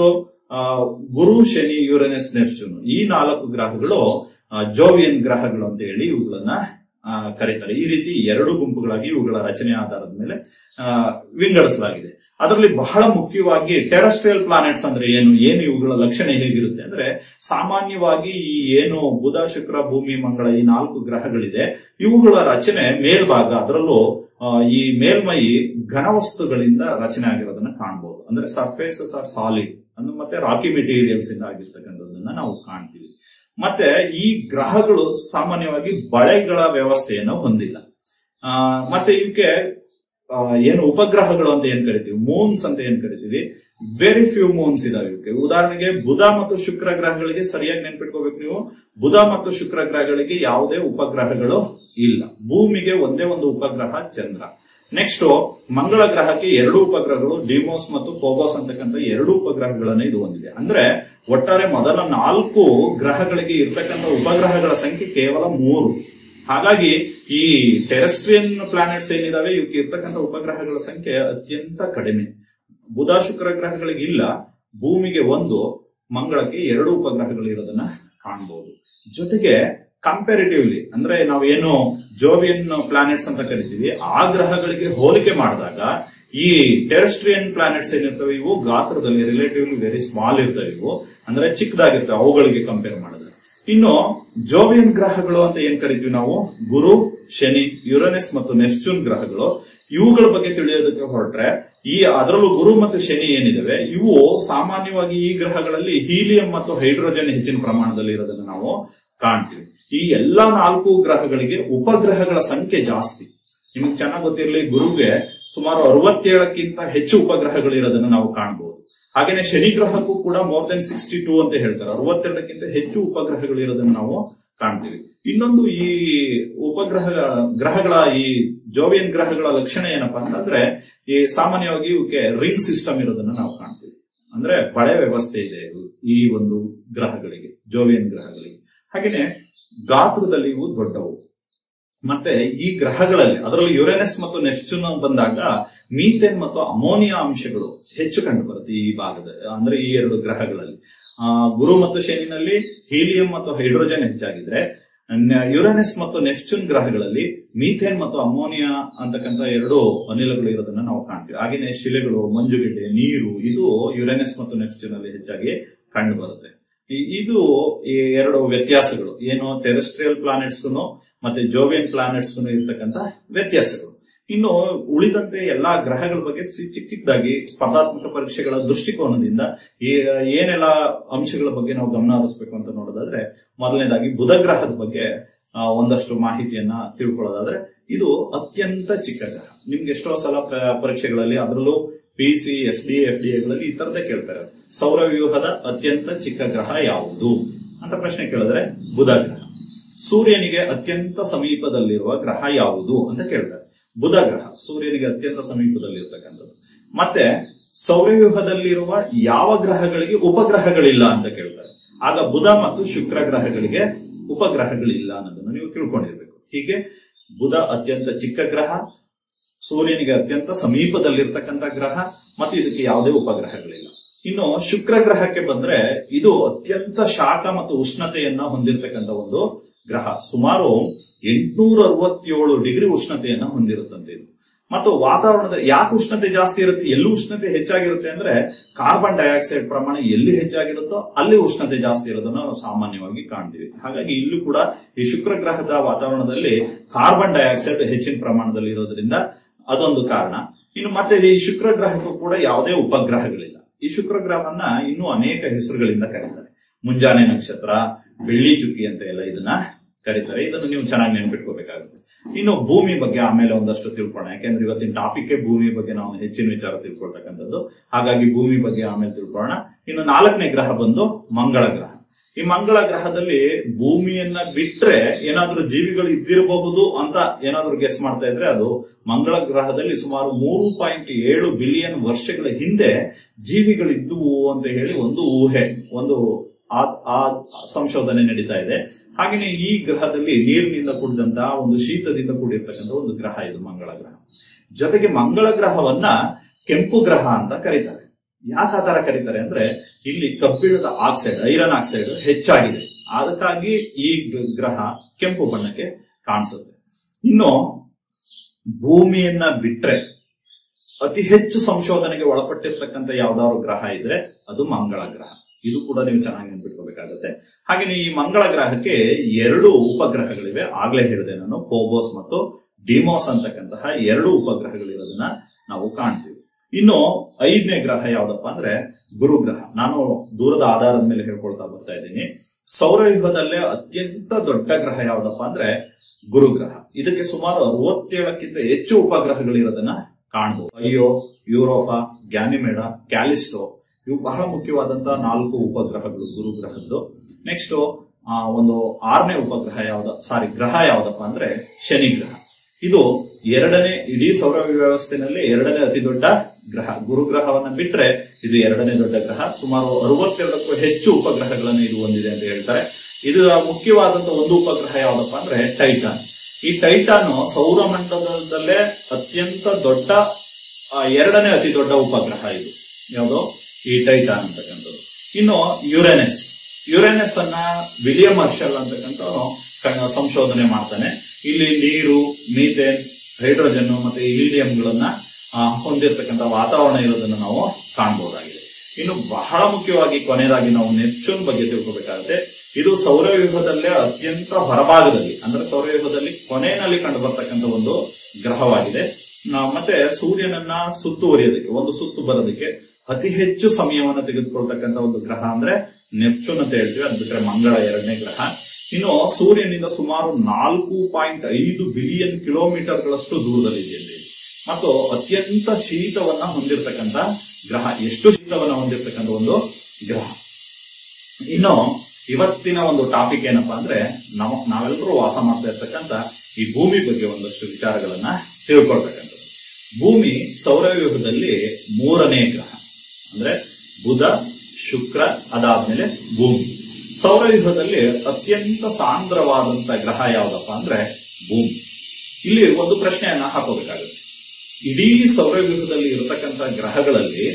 Guru Shani Uranus Neptune ಈ ನಾಲ್ಕು ಗ್ರಹಗಳು ಆ, ಜೋವಿಯನ್ ಗ್ರಹಗಳು ಅಂತ ಹೇಳಿ ಇವುಗಳನ್ನ ಆ, ಕರೀತಾರೆ ಈ ರೀತಿ ಎರಡು ಗುಂಪುಗಳಾಗಿ ಇವುಗಳ ರಚನೆ ಆಧಾರದ ಮೇಲೆ ಆ, ವಿಂಗಡಿಸಲಾಗಿದೆ ಅದರಲ್ಲಿ ಬಹಳ ಮುಖ್ಯವಾಗಿ ಟೆರೆಸ್ಟ್ರಿಯಲ್ ಪ್ಲಾನೆಟ್ಸ್ ಅಂದ್ರೆ ಏನು ಏನು ಇವುಗಳ ಲಕ್ಷಣ ಹೇಗಿರುತ್ತೆ ಅಂದ್ರೆ ಸಾಮಾನ್ಯವಾಗಿ ಈ ಏನು ಬುಧ ಶುಕ್ರ ಭೂಮಿ ಮಂಗಳ ಈ ನಾಲ್ಕು ಗ್ರಹಗಳಿದೆ ಇವುಗಳ ರಚನೆ ಮೇಲ್ಭಾಗ ಅದರಲ್ಲೂ ಆ, ಈ ಮೇಲ್ಮೈ ಘನವಸ್ತುಗಳಿಂದ ರಚನೆ ಆಗಿರೋದನ್ನ ಕಾಣಬಹುದು ಅಂದ್ರೆ ಸರ್ಫೇಸಸ್ ಆರ್ ಸಾಲಿಡ್ ಅಂದ್ರೆ ಮತ್ತೆ ರಾಕಿ ಮೆಟೀರಿಯಲ್ಸ್ ಇಂದ ಆಗಿರ್ತಕ್ಕಂಥದ್ದನ್ನ ನಾವು ಕಾಣ್ತೀವಿ ಮತ್ತೆ ಈ ಗ್ರಹಗಳು ಸಾಮಾನ್ಯವಾಗಿ ಬಳೆಗಳ ವ್ಯವಸ್ಥೆಯನ್ನು ಹೊಂದಿಲ್ಲ ಆ, ಮತ್ತೆ ಇವಕ್ಕೆ ಆ, ಏನು ಉಪಗ್ರಹಗಳು ಅಂತ ಏನ್ ಕರಿತೀವಿ ಮೂನ್ಸ್ ಅಂತ ಏನ್ ಕರಿತೀವಿ ವೆರಿ ಫ್ಯೂ ಮೂನ್ಸ್ ಇದಾವೆ ಇವಕ್ಕೆ ಉದಾಹರಣೆಗೆ ಬುಧ ಮತ್ತು ಶುಕ್ರ ಗ್ರಹಗಳಿಗೆ ಸರಿಯಾಗಿ ನೆನ್ಪಿಟ್ಕೋಬೇಕು ನೀವು ಬುಧ ಮತ್ತು ಶುಕ್ರ ಗ್ರಹಗಳಿಗೆ ಯಾವುದೇ ಉಪಗ್ರಹಗಳು ಇಲ್ಲ ಭೂಮಿಗೆ ಒಂದೇ ಒಂದು ಉಪಗ್ರಹ ಚಂದ್ರ ನೆಕ್ಸ್ಟ್ ಮಂಗಳ ಗ್ರಹಕ್ಕೆ ಎರಡು ಉಪಗ್ರಹಗಳು ಡಿಮೋಸ್ ಮತ್ತು ಪೋಬೋಸ್ ಅಂತಕ್ಕಂಥ ಎರಡು ಉಪಗ್ರಹಗಳನ್ನು ಇದು ಹೊಂದಿದೆ ಅಂದ್ರೆ ಒಟ್ಟಾರೆ ಮೊದಲ ನಾಲ್ಕು ಗ್ರಹಗಳಿಗೆ ಇರ್ತಕ್ಕಂಥ ಉಪಗ್ರಹಗಳ ಸಂಖ್ಯೆ ಕೇವಲ ಮೂರು ಹಾಗಾಗಿ ಈ ಟೆರೆಸ್ಟ್ರಿಯನ್ ಪ್ಲಾನೆಟ್ಸ್ ಏನಿದಾವೆ ಇವಕ್ಕೆ ಇರ್ತಕ್ಕಂಥ ಉಪಗ್ರಹಗಳ ಸಂಖ್ಯೆ ಅತ್ಯಂತ ಕಡಿಮೆ ಬುಧ ಶುಕ್ರ ಗ್ರಹಗಳಿಗೆ ಇಲ್ಲ ಭೂಮಿಗೆ ಒಂದು ಮಂಗಳಕ್ಕೆ ಎರಡು ಉಪಗ್ರಹಗಳು ಇರೋದನ್ನ ಕಾಣಬಹುದು ಜೊತೆಗೆ ಕಂಪ್ಯಾರಿಟಿವ್ಲಿ ಅಂದ್ರೆ ನಾವು ಏನು ಜೋವಿಯನ್ ಪ್ಲಾನೆಟ್ಸ್ ಅಂತ ಕರಿತೀವಿ ಆ ಗ್ರಹಗಳಿಗೆ ಹೋಲಿಕೆ ಮಾಡಿದಾಗ ಈ ಟೆರೆಸ್ಟ್ರಿಯನ್ ಪ್ಲಾನೆಟ್ಸ್ ಏನಿರ್ತವೆ ಇವು ಗಾತ್ರದಲ್ಲಿ ರಿಲೇಟಿವ್ಲಿ ವೆರಿ ಸ್ಮಾಲ್ ಇರ್ತವೆ ಇವು ಅಂದ್ರೆ ಚಿಕ್ಕದಾಗಿರ್ತವೆ ಅವುಗಳಿಗೆ ಕಂಪೇರ್ ಮಾಡಿದ್ರೆ ಇನ್ನು ಜೋವಿಯನ್ ಗ್ರಹಗಳು ಅಂತ ಏನ್ ಕರಿತೀವಿ ನಾವು ಗುರು ಶನಿ ಯುರನೆಸ್ ಮತ್ತು ನೆಪ್ಚೂನ್ ಗ್ರಹಗಳು ಇವುಗಳ ಬಗ್ಗೆ ತಿಳಿಯೋದಕ್ಕೆ ಹೊರಟ್ರೆ ಈ ಅದರಲ್ಲೂ ಗುರು ಮತ್ತು ಶನಿ ಏನಿದಾವೆ ಇವು ಸಾಮಾನ್ಯವಾಗಿ ಈ ಗ್ರಹಗಳಲ್ಲಿ ಹೀಲಿಯಂ ಮತ್ತು ಹೈಡ್ರೋಜನ್ ಹೆಚ್ಚಿನ ಪ್ರಮಾಣದಲ್ಲಿ ಇರೋದನ್ನ ನಾವು ಕಾಣ್ತೀವಿ ಈ ಎಲ್ಲಾ ನಾಲ್ಕು ಗ್ರಹಗಳಿಗೆ ಉಪಗ್ರಹಗಳ ಸಂಖ್ಯೆ ಜಾಸ್ತಿ ನಿಮಗೆ ಚೆನ್ನಾಗಿ ಗೊತ್ತಿರಲಿ ಗುರುಗೆ ಸುಮಾರು ಅರವತ್ತೇಳಕ್ಕಿಂತ ಹೆಚ್ಚು ಉಪಗ್ರಹಗಳು ಇರೋದನ್ನ ನಾವು ಕಾಣಬಹುದು ಹಾಗೇನೆ ಶನಿ ಗ್ರಹಕ್ಕೂ ಕೂಡ ಮೋರ್ ದೆನ್ ಸಿಕ್ಸ್ಟಿ ಟೂ ಅಂತ ಹೇಳ್ತಾರೆ ಅರವತ್ತೆರಡಕ್ಕಿಂತ ಹೆಚ್ಚು ಉಪಗ್ರಹಗಳು ಇರೋದನ್ನ ನಾವು ಕಾಣ್ತೀವಿ ಇನ್ನೊಂದು ಈ ಉಪಗ್ರಹ ಗ್ರಹಗಳ ಈ ಜೋವಿಯನ್ ಗ್ರಹಗಳ ಲಕ್ಷಣ ಏನಪ್ಪಾ ಅಂತಂದ್ರೆ ಈ ಸಾಮಾನ್ಯವಾಗಿ ಇವಕ್ಕೆ ರಿಂಗ್ ಸಿಸ್ಟಮ್ ಇರೋದನ್ನ ನಾವು ಕಾಣ್ತೀವಿ ಅಂದ್ರೆ ಬಳೆ ವ್ಯವಸ್ಥೆ ಇದೆ ಇವು- ಈ ಒಂದು ಗ್ರಹಗಳಿಗೆ ಜೋವಿಯನ್ ಗ್ರಹಗಳಿಗೆ ಹಾಗೇನೆ ಗಾತ್ರದಲ್ಲಿ ಇವು ದೊಡ್ಡವು ಮತ್ತೆ ಈ ಗ್ರಹಗಳಲ್ಲಿ ಅದರಲ್ಲಿ ಯುರೇನಸ್ ಮತ್ತು ನೆಪ್ಚೂನ್ ಬಂದಾಗ ಮೀಥೇನ್ ಮತ್ತು ಅಮೋನಿಯಾ ಅಂಶಗಳು ಹೆಚ್ಚು ಕಂಡು ಬರುತ್ತೆ ಈ ಭಾಗದ ಅಂದ್ರೆ ಈ ಎರಡು ಗ್ರಹಗಳಲ್ಲಿ ಆ, ಗುರು ಮತ್ತು ಶನಿನಲ್ಲಿ ಹೀಲಿಯಂ ಮತ್ತು ಹೈಡ್ರೋಜನ್ ಹೆಚ್ಚಾಗಿದ್ರೆ ನ- ಯುರೇನಸ್ ಮತ್ತು ನೆಪ್ಚೂನ್ ಗ್ರಹಗಳಲ್ಲಿ ಮೀಥೇನ್ ಮತ್ತು ಅಮೋನಿಯಾ ಅಂತಕ್ಕಂಥ ಎರಡು ಅನಿಲಗಳು ಇರೋದನ್ನ ನಾವು ಕಾಣ್ತೀವಿ ಹಾಗೇನೆ ಶಿಲೆಗಳು ಮಂಜುಗಡ್ಡೆ ನೀರು ಇದು ಯುರೇನಸ್ ಮತ್ತು ನೆಪ್ಚೂನ್ ಅಲ್ಲಿ ಹೆಚ್ಚಾಗಿ ಕಂಡು ಬರುತ್ತೆ ಈ- ಇದು ಈ ಎರಡು ವ್ಯತ್ಯಾಸಗಳು ಏನು ಟೆರೆಸ್ಟ್ರಿಯಲ್ ಪ್ಲಾನೆಟ್ಸ್ಗೂ ಮತ್ತೆ ಜೋವಿಯನ್ ಪ್ಲಾನೆಟ್ಸ್ಗೂ ಇರ್ತಕ್ಕಂಥ ವ್ಯತ್ಯಾಸಗಳು ಇನ್ನು ಉಳಿದಂತೆ ಎಲ್ಲಾ ಗ್ರಹಗಳ ಬಗ್ಗೆ ಸಿ- ಚಿಕ್ಕ ಚಿಕ್ಕದಾಗಿ ಸ್ಪರ್ಧಾತ್ಮಕ ಪರೀಕ್ಷೆಗಳ ದೃಷ್ಟಿಕೋನದಿಂದ ಈ ಏನೆಲ್ಲ ಅಂಶಗಳ ಬಗ್ಗೆ ನಾವು ಗಮನ ಹರಿಸಬೇಕು ಅಂತ ನೋಡೋದಾದ್ರೆ ಮೊದಲನೇದಾಗಿ ಬುಧ ಗ್ರಹದ ಬಗ್ಗೆ ಆ, ಒಂದಷ್ಟು ಮಾಹಿತಿಯನ್ನ ತಿಳ್ಕೊಳ್ಳೋದಾದ್ರೆ ಇದು ಅತ್ಯಂತ ಚಿಕ್ಕ ಗ್ರಹ ನಿಮ್ಗೆ ಎಷ್ಟೋ ಸಲ ಪ- ಪರೀಕ್ಷೆಗಳಲ್ಲಿ ಅದರಲ್ಲೂ P C S D F D ಎಗಳಲ್ಲಿ ಈ ತರದೇ ಕೇಳ್ತಾರೆ ಸೌರವ್ಯೂಹದ ಅತ್ಯಂತ ಚಿಕ್ಕ ಗ್ರಹ ಯಾವುದು ಅಂತ ಪ್ರಶ್ನೆ ಕೇಳಿದ್ರೆ ಬುಧ ಗ್ರಹ ಸೂರ್ಯನಿಗೆ ಅತ್ಯಂತ ಸಮೀಪದಲ್ಲಿರುವ ಗ್ರಹ ಯಾವುದು ಅಂತ ಕೇಳ್ತಾರೆ ಬುಧ ಗ್ರಹ ಸೂರ್ಯನಿಗೆ ಅತ್ಯಂತ ಸಮೀಪದಲ್ಲಿರ್ತಕ್ಕಂಥದ್ದು ಮತ್ತೆ ಸೌರವ್ಯೂಹದಲ್ಲಿರುವ ಯಾವ ಗ್ರಹಗಳಿಗೆ ಉಪಗ್ರಹಗಳಿಲ್ಲ ಅಂತ ಕೇಳ್ತಾರೆ ಆಗ ಬುಧ ಮತ್ತು ಶುಕ್ರ ಗ್ರಹಗಳಿಗೆ ಉಪಗ್ರಹಗಳಿಲ್ಲ ಅನ್ನೋದನ್ನ ನೀವು ತಿಳ್ಕೊಂಡಿರ್ಬೇಕು ಹೀಗೆ ಬುಧ ಅತ್ಯಂತ ಚಿಕ್ಕ ಗ್ರಹ ಸೂರ್ಯನಿಗೆ ಅತ್ಯಂತ ಸಮೀಪದಲ್ಲಿರ್ತಕ್ಕಂಥ ಗ್ರಹ ಮತ್ತು ಇದಕ್ಕೆ ಯಾವುದೇ ಉಪಗ್ರಹಗಳಿಲ್ಲ ಇನ್ನು ಶುಕ್ರ ಗ್ರಹಕ್ಕೆ ಬಂದ್ರೆ ಇದು ಅತ್ಯಂತ ಶಾಖ ಮತ್ತು ಉಷ್ಣತೆಯನ್ನ ಹೊಂದಿರತಕ್ಕಂಥ ಒಂದು ಗ್ರಹ ಸುಮಾರು ಎಂಟುನೂರ ಅರವತ್ತೇಳು ಡಿಗ್ರಿ ಉಷ್ಣತೆಯನ್ನ ಹೊಂದಿರುತ್ತಂತೆ ಇದು ಮತ್ತು ವಾತಾವರಣದ ಯಾಕೆ ಉಷ್ಣತೆ ಜಾಸ್ತಿ ಇರುತ್ತೆ ಎಲ್ಲಿ ಉಷ್ಣತೆ ಹೆಚ್ಚಾಗಿರುತ್ತೆ ಅಂದ್ರೆ ಕಾರ್ಬನ್ ಡೈಆಕ್ಸೈಡ್ ಪ್ರಮಾಣ ಎಲ್ಲಿ ಹೆಚ್ಚಾಗಿರುತ್ತೋ ಅಲ್ಲಿ ಉಷ್ಣತೆ ಜಾಸ್ತಿ ಇರೋದನ್ನ ನಾವು ಸಾಮಾನ್ಯವಾಗಿ ಕಾಣ್ತೀವಿ ಹಾಗಾಗಿ ಇಲ್ಲೂ ಕೂಡ ಈ ಶುಕ್ರ ಗ್ರಹದ ವಾತಾವರಣದಲ್ಲಿ ಕಾರ್ಬನ್ ಡೈಆಕ್ಸೈಡ್ ಹೆಚ್ಚಿನ ಪ್ರಮಾಣದಲ್ಲಿ ಇರೋದ್ರಿಂದ ಅದೊಂದು ಕಾರಣ ಇನ್ನು ಮತ್ತೆ ಈ ಶುಕ್ರ ಗ್ರಹಕ್ಕೂ ಕೂಡ ಯಾವುದೇ ಉಪಗ್ರಹಗಳಿಲ್ಲ ಈ ಶುಕ್ರ ಗ್ರಹವನ್ನ ಇನ್ನೂ ಅನೇಕ ಹೆಸರುಗಳಿಂದ ಕರೀತಾರೆ ಮುಂಜಾನೆ ನಕ್ಷತ್ರ ಬೆಳ್ಳಿ ಚುಕ್ಕಿ ಅಂತ ಎಲ್ಲ ಇದನ್ನ ಕರೀತಾರೆ ಇದನ್ನು ನೀವು ಚೆನ್ನಾಗಿ ನೆನ್ಪಿಟ್ಕೋಬೇಕಾಗುತ್ತೆ ಇನ್ನು ಭೂಮಿ ಬಗ್ಗೆ ಆಮೇಲೆ ಒಂದಷ್ಟು ತಿಳ್ಕೊಳ್ಳೋಣ ಯಾಕೆಂದ್ರೆ ಇವತ್ತಿನ ಟಾಪಿಕ್ ಭೂಮಿ ಬಗ್ಗೆ ನಾವು ಹೆಚ್ಚಿನ ವಿಚಾರ ತಿಳ್ಕೊಳ್ತಕ್ಕಂಥದ್ದು ಹಾಗಾಗಿ ಭೂಮಿ ಬಗ್ಗೆ ಆಮೇಲೆ ತಿಳ್ಕೊಳ್ಳೋಣ ಇನ್ನು ನಾಲ್ಕನೇ ಗ್ರಹ ಬಂದು ಮಂಗಳ ಗ್ರಹ ಈ ಮಂಗಳ ಗ್ರಹದಲ್ಲಿ ಭೂಮಿಯನ್ನ ಬಿಟ್ರೆ ಏನಾದ್ರೂ ಜೀವಿಗಳು ಇದ್ದಿರಬಹುದು ಅಂತ ಏನಾದ್ರೂ ಗೆಸ್ ಮಾಡ್ತಾ ಇದ್ರೆ ಅದು ಮಂಗಳ ಗ್ರಹದಲ್ಲಿ ಸುಮಾರು ಮೂರು ಪಾಯಿಂಟ್ ಏಳು ಬಿಲಿಯನ್ ವರ್ಷಗಳ ಹಿಂದೆ ಜೀವಿಗಳಿದ್ದುವು ಅಂತ ಹೇಳಿ ಒಂದು ಊಹೆ ಒಂದು ಆ- ಆ ಸಂಶೋಧನೆ ನಡೀತಾ ಇದೆ ಹಾಗೆಯೇ ಈ ಗ್ರಹದಲ್ಲಿ ನೀರಿನಿಂದ ಕೂಡಿದಂತಹ ಒಂದು ಶೀತದಿಂದ ಕೂಡಿರ್ತಕ್ಕಂಥ ಒಂದು ಗ್ರಹ ಇದು ಮಂಗಳ ಗ್ರಹ ಜೊತೆಗೆ ಮಂಗಳ ಗ್ರಹವನ್ನ ಕೆಂಪು ಗ್ರಹ ಅಂತ ಕರೀತಾರೆ ಯಾಕೆ ಆ ತರ ಕರೀತಾರೆ ಅಂದ್ರೆ ಇಲ್ಲಿ ಕಬ್ಬಿಣದ ಆಕ್ಸೈಡ್ ಐರನ್ ಆಕ್ಸೈಡ್ ಹೆಚ್ಚಾಗಿದೆ ಅದಕ್ಕಾಗಿ ಈ ಗ್- ಗ್ರಹ ಕೆಂಪು ಬಣ್ಣಕ್ಕೆ ಕಾಣಿಸುತ್ತೆ ಇನ್ನು ಭೂಮಿಯನ್ನ ಬಿಟ್ರೆ ಅತಿ ಹೆಚ್ಚು ಸಂಶೋಧನೆಗೆ ಒಳಪಟ್ಟಿರ್ತಕ್ಕಂಥ ಯಾವ್ದಾದ್ರು ಗ್ರಹ ಇದ್ರೆ ಅದು ಮಂಗಳ ಗ್ರಹ ಇದು ಕೂಡ ನೀವು ಚೆನ್ನಾಗಿ ನೆನ್ಪಿಟ್ಕೋಬೇಕಾಗುತ್ತೆ ಹಾಗೆಯೇ ಈ ಮಂಗಳ ಗ್ರಹಕ್ಕೆ ಎರಡು ಉಪಗ್ರಹಗಳಿವೆ ಆಗ್ಲೇ ಹೇಳಿದೆ ನಾನು ಫೋಬೋಸ್ ಮತ್ತು ಡಿಮೋಸ್ ಅಂತಕ್ಕಂತಹ ಎರಡು ಉಪಗ್ರಹಗಳಿರೋದನ್ನ ನಾವು ಕಾಣ್ತೀವಿ ಇನ್ನು ಐದನೇ ಗ್ರಹ ಯಾವ್ದಪ್ಪ ಅಂದ್ರೆ ಗುರುಗ್ರಹ ನಾನು ದೂರದ ಆಧಾರದ ಮೇಲೆ ಹೇಳ್ಕೊಳ್ತಾ ಬರ್ತಾ ಇದ್ದೀನಿ ಸೌರವ್ಯೂಹದಲ್ಲೇ ಅತ್ಯಂತ ದೊಡ್ಡ ಗ್ರಹ ಯಾವ್ದಪ್ಪ ಅಂದ್ರೆ ಗುರುಗ್ರಹ ಇದಕ್ಕೆ ಸುಮಾರು ಅರವತ್ತೇಳಕ್ಕಿಂತ ಹೆಚ್ಚು ಉಪಗ್ರಹಗಳಿರೋದನ್ನ ಕಾಣಬಹುದು ಅಯ್ಯೋ ಯುರೋಪ ಗ್ಯಾನಿಮೇಡ ಕ್ಯಾಲಿಸ್ಟೋ ಇವು ಬಹಳ ಮುಖ್ಯವಾದಂತಹ ನಾಲ್ಕು ಉಪಗ್ರಹಗಳು ಗುರುಗ್ರಹದ್ದು ನೆಕ್ಸ್ಟ್ ಒಂದು ಆರನೇ ಉಪಗ್ರಹ ಯಾವ್ದ ಸಾರಿ ಗ್ರಹ ಯಾವ್ದಪ್ಪ ಅಂದ್ರೆ ಶನಿ ಗ್ರಹ ಇದು ಎರಡನೇ ಇಡೀ ಸೌರ ವ್ಯವಸ್ಥೆನಲ್ಲಿ ಎರಡನೇ ಅತಿ ದೊಡ್ಡ ಗ್ರಹ ಗುರುಗ್ರಹವನ್ನ ಬಿಟ್ರೆ ಇದು ಎರಡನೇ ದೊಡ್ಡ ಗ್ರಹ ಸುಮಾರು ಅರವತ್ತೆರಡಕ್ಕೂ ಹೆಚ್ಚು ಉಪಗ್ರಹಗಳನ್ನು ಇದು ಹೊಂದಿದೆ ಅಂತ ಹೇಳ್ತಾರೆ ಇದರ ಮುಖ್ಯವಾದಂತಹ ಒಂದು ಉಪಗ್ರಹ ಯಾವ್ದಪ್ಪ ಅಂದ್ರೆ ಟೈಟಾನ್ ಈ ಟೈಟಾನ್ ಸೌರಮಂಡಲದಲ್ಲೇ ಅತ್ಯಂತ ದೊಡ್ಡ ಆ, ಎರಡನೇ ಅತಿ ದೊಡ್ಡ ಉಪಗ್ರಹ ಇದು ಯಾವುದು ಈ ಟೈಟಾನ್ ಅಂತಕ್ಕಂಥದ್ದು ಇನ್ನು ಯುರೇನಸ್ ಯುರೇನಸ್ ಅನ್ನ ವಿಲಿಯಂ ಹರ್ಷಲ್ ಅಂತಕ್ಕಂಥವನು ಕ- ಸಂಶೋಧನೆ ಮಾಡ್ತಾನೆ ಇಲ್ಲಿ ನೀರು ಮೀಥೇನ್ ಹೈಡ್ರೋಜನ್ ಮತ್ತೆ ಹೀಲಿಯಂಗಳನ್ನ ಹೊಂದಿರತಕ್ಕಂಥ ವಾತಾವರಣ ಇರೋದನ್ನ ನಾವು ಕಾಣಬಹುದಾಗಿದೆ ಇನ್ನು ಬಹಳ ಮುಖ್ಯವಾಗಿ ಕೊನೆಯದಾಗಿ ನಾವು ನೆಪ್ಚೂನ್ ಬಗ್ಗೆ ತಿಳ್ಕೊಬೇಕಾಗುತ್ತೆ ಇದು ಸೌರವ್ಯೂಹದಲ್ಲೇ ಅತ್ಯಂತ ಹೊರಭಾಗದಲ್ಲಿ ಅಂದ್ರೆ ಸೌರವ್ಯೂಹದಲ್ಲಿ ಕೊನೆಯಲ್ಲಿ ಕಂಡು ಬರ್ತಕ್ಕಂಥ ಒಂದು ಗ್ರಹವಾಗಿದೆ ಆ, ಮತ್ತೆ ಸೂರ್ಯನನ್ನ ಸುತ್ತುವರಿಯೋದಕ್ಕೆ ಒಂದು ಸುತ್ತು ಬರೋದಕ್ಕೆ ಅತಿ ಹೆಚ್ಚು ಸಮಯವನ್ನು ತೆಗೆದುಕೊಳ್ತಕ್ಕಂಥ ಒಂದು ಗ್ರಹ ಅಂದ್ರೆ ನೆಪ್ಚೂನ್ ಅಂತ ಹೇಳ್ತೀವಿ ಅದ್ ಬಿಟ್ರೆ ಮಂಗಳ ಎರಡನೇ ಗ್ರಹ ಇನ್ನು ಸೂರ್ಯನಿಂದ ಸುಮಾರು ನಾಲ್ಕು ಪಾಯಿಂಟ್ ಐದು ಬಿಲಿಯನ್ ಕಿಲೋಮೀಟರ್ಗಳಷ್ಟು ದೂರದಲ್ಲಿದೆ ಇಲ್ಲಿ ಮತ್ತು ಅತ್ಯಂತ ಶೀತವನ್ನ ಹೊಂದಿರತಕ್ಕಂತ ಗ್ರಹ ಎಷ್ಟು ಶೀತವನ್ನ ಹೊಂದಿರತಕ್ಕಂಥ ಒಂದು ಗ್ರಹ ಇನ್ನು ಇವತ್ತಿನ ಒಂದು ಟಾಪಿಕ್ ಏನಪ್ಪಾ ಅಂದ್ರೆ ನಾವು ನಾವೆಲ್ಲರೂ ವಾಸ ಮಾಡ್ತಾ ಇರ್ತಕ್ಕಂಥ ಈ ಭೂಮಿ ಬಗ್ಗೆ ಒಂದಷ್ಟು ವಿಚಾರಗಳನ್ನ ತಿಳ್ಕೊಳ್ತಕ್ಕಂಥದ್ದು ಭೂಮಿ ಸೌರವ್ಯೂಹದಲ್ಲಿ ಮೂರನೇ ಗ್ರಹ ಅಂದ್ರೆ ಬುಧ ಶುಕ್ರ ಅದಾದ್ಮೇಲೆ ಭೂಮಿ ಸೌರವ್ಯೂಹದಲ್ಲಿ ಅತ್ಯಂತ ಸಾಂದ್ರವಾದಂತ ಗ್ರಹ ಯಾವ್ದಪ್ಪ ಅಂದ್ರೆ ಭೂಮಿ ಇಲ್ಲಿ ಒಂದು ಪ್ರಶ್ನೆಯನ್ನ ಹಾಕೋಬೇಕಾಗುತ್ತೆ ಇಡೀ ಸೌರವ್ಯೂಹದಲ್ಲಿ ಇರತಕ್ಕಂತ ಗ್ರಹಗಳಲ್ಲಿ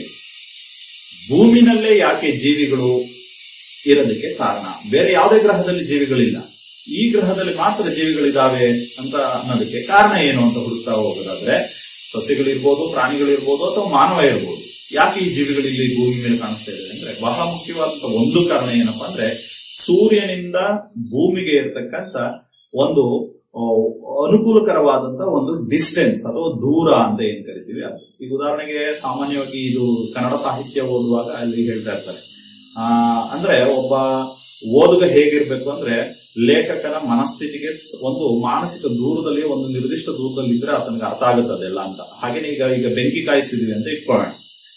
ಭೂಮಿನಲ್ಲೇ ಯಾಕೆ ಜೀವಿಗಳು ಇರೋದಕ್ಕೆ ಕಾರಣ ಬೇರೆ ಯಾವುದೇ ಗ್ರಹದಲ್ಲಿ ಜೀವಿಗಳಿಲ್ಲ ಈ ಗ್ರಹದಲ್ಲಿ ಮಾತ್ರ ಜೀವಿಗಳಿದಾವೆ ಅಂತ ಅನ್ನೋದಕ್ಕೆ ಕಾರಣ ಏನು ಅಂತ ಹುಡುಕ್ತಾ ಹೋಗೋದಾದ್ರೆ ಸಸ್ಯಗಳಿರ್ಬೋದು ಪ್ರಾಣಿಗಳಿರ್ಬೋದು ಅಥವಾ ಮಾನವ ಇರ್ಬೋದು ಯಾಕೆ ಈ ಜೀವಿಗಳು ಇಲ್ಲಿ ಭೂಮಿ ಮೇಲೆ ಕಾಣಿಸ್ತಾ ಇದೆ ಅಂದ್ರೆ ಬಹಳ ಮುಖ್ಯವಾದಂತ ಒಂದು ಕಾರಣ ಏನಪ್ಪಾ ಅಂದ್ರೆ ಸೂರ್ಯನಿಂದ ಭೂಮಿಗೆ ಇರತಕ್ಕಂತ ಒಂದು ಆ, ಅನುಕೂಲಕರವಾದಂತ ಒಂದು ಡಿಸ್ಟೆನ್ಸ್ ಅಥವಾ ದೂರ ಅಂತ ಏನ್ ಕರಿತೀವಿ ಅದು ಈಗ ಉದಾಹರಣೆಗೆ ಸಾಮಾನ್ಯವಾಗಿ ಇದು ಕನ್ನಡ ಸಾಹಿತ್ಯ ಓದುವಾಗ ಅಲ್ಲಿ ಹೇಳ್ತಾ ಇರ್ತಾರೆ ಆ ಅಂದ್ರೆ ಒಬ್ಬ ಓದುಗ ಹೇಗಿರ್ಬೇಕು ಅಂದ್ರೆ ಲೇಖಕನ ಮನಸ್ಥಿತಿಗೆ ಸ್- ಒಂದು ಮಾನಸಿಕ ದೂರದಲ್ಲಿ ಒಂದು ನಿರ್ದಿಷ್ಟ ದೂರದಲ್ಲಿ ಇದ್ರೆ ಆತನಿಗೆ ಅರ್ಥ ಆಗುತ್ತೆ ಅದೆಲ್ಲ ಅಂತ ಹಾಗೇನೆ ಈಗ ಈಗ ಬೆಂಕಿ ಕಾಯಿಸ್ತಿದೀವಿ ಅಂತ ಇಟ್ಕೊಳ್ಳೋಣ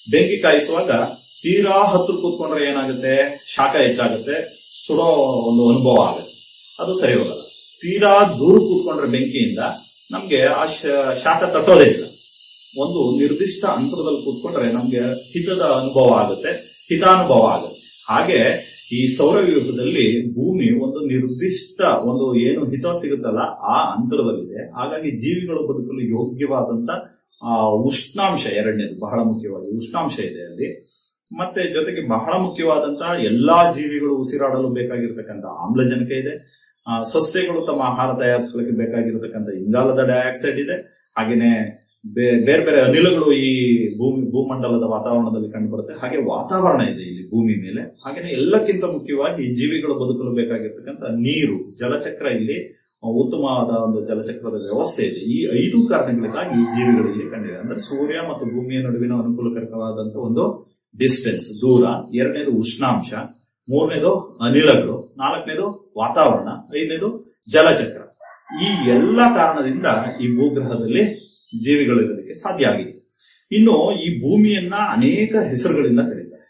ಬೆಂಕಿ ಕಾಯಿಸುವಾಗ ತೀರಾ ಹತ್ರ ಕೂತ್ಕೊಂಡ್ರೆ ಏನಾಗುತ್ತೆ ಶಾಖ ಹೆಚ್ಚಾಗುತ್ತೆ ಸುಡೋ ಒಂದು ಅನುಭವ ಆಗುತ್ತೆ ಅದು ಸರಿ ಹೋಗಲ್ಲ ತೀರಾ ದೂರ ಕೂತ್ಕೊಂಡ್ರೆ ಬೆಂಕಿಯಿಂದ ನಮ್ಗೆ ಆ ಶ- ಶಾಖ ತಟ್ಟೋದೇ ಇಲ್ಲ ಒಂದು ನಿರ್ದಿಷ್ಟ ಅಂತರದಲ್ಲಿ ಕೂತ್ಕೊಂಡ್ರೆ ನಮ್ಗೆ ಹಿತದ ಅನುಭವ ಆಗುತ್ತೆ ಹಿತಾನುಭವ ಆಗುತ್ತೆ ಹಾಗೆ ಈ ಸೌರವ್ಯೂಹದಲ್ಲಿ ಭೂಮಿ ಒಂದು ನಿರ್ದಿಷ್ಟ ಒಂದು ಏನು ಹಿತ ಸಿಗುತ್ತಲ್ಲ ಆ ಅಂತರದಲ್ಲಿದೆ ಹಾಗಾಗಿ ಜೀವಿಗಳು ಬದುಕಲು ಯೋಗ್ಯವಾದಂತ ಆ ಉಷ್ಣಾಂಶ ಎರಡನೇದು ಬಹಳ ಮುಖ್ಯವಾಗಿ ಉಷ್ಣಾಂಶ ಇದೆ ಅಲ್ಲಿ ಮತ್ತೆ ಜೊತೆಗೆ ಬಹಳ ಮುಖ್ಯವಾದಂತ ಎಲ್ಲಾ ಜೀವಿಗಳು ಉಸಿರಾಡಲು ಬೇಕಾಗಿರ್ತಕ್ಕಂಥ ಆಮ್ಲಜನಕ ಇದೆ ಆ, ಸಸ್ಯಗಳು ತಮ್ಮ ಆಹಾರ ತಯಾರಿಸಲಿಕ್ಕೆ ಬೇಕಾಗಿರತಕ್ಕಂಥ ಇಂಗಾಲದ ಡೈಆಕ್ಸೈಡ್ ಇದೆ ಹಾಗೇನೆ ಬೇ- ಬೇರೆ ಬೇರೆ ಅನಿಲಗಳು ಈ ಭೂಮಿ ಭೂಮಂಡಲದ ವಾತಾವರಣದಲ್ಲಿ ಕಂಡುಬರುತ್ತೆ ಹಾಗೆ ವಾತಾವರಣ ಇದೆ ಇಲ್ಲಿ ಭೂಮಿ ಮೇಲೆ ಹಾಗೇನೆ ಎಲ್ಲಕ್ಕಿಂತ ಮುಖ್ಯವಾಗಿ ಜೀವಿಗಳು ಬದುಕಲು ಬೇಕಾಗಿರ್ತಕ್ಕಂಥ ನೀರು ಜಲಚಕ್ರ ಇಲ್ಲಿ ಉತ್ತಮವಾದ ಒಂದು ಜಲಚಕ್ರದ ವ್ಯವಸ್ಥೆ ಇದೆ ಈ ಐದು ಕಾರಣಗಳಿಗಾಗಿ ಈ ಜೀವಿಗಳು ಇಲ್ಲಿ ಕಂಡಿದೆ ಅಂದ್ರೆ ಸೂರ್ಯ ಮತ್ತು ಭೂಮಿಯ ನಡುವಿನ ಅನುಕೂಲಕರವಾದಂತ ಒಂದು ಡಿಸ್ಟೆನ್ಸ್ ದೂರ ಎರಡನೇದು ಉಷ್ಣಾಂಶ ಮೂರನೇದು ಅನಿಲಗಳು ನಾಲ್ಕನೇದು ವಾತಾವರಣ ಐದನೇದು ಜಲಚಕ್ರ ಈ ಎಲ್ಲ ಕಾರಣದಿಂದ ಈ ಭೂಗ್ರಹದಲ್ಲಿ ಜೀವಿಗಳಿರೋದಕ್ಕೆ ಸಾಧ್ಯ ಆಗಿದೆ ಇನ್ನು ಈ ಭೂಮಿಯನ್ನ ಅನೇಕ ಹೆಸರುಗಳಿಂದ ಕರೀತಾರೆ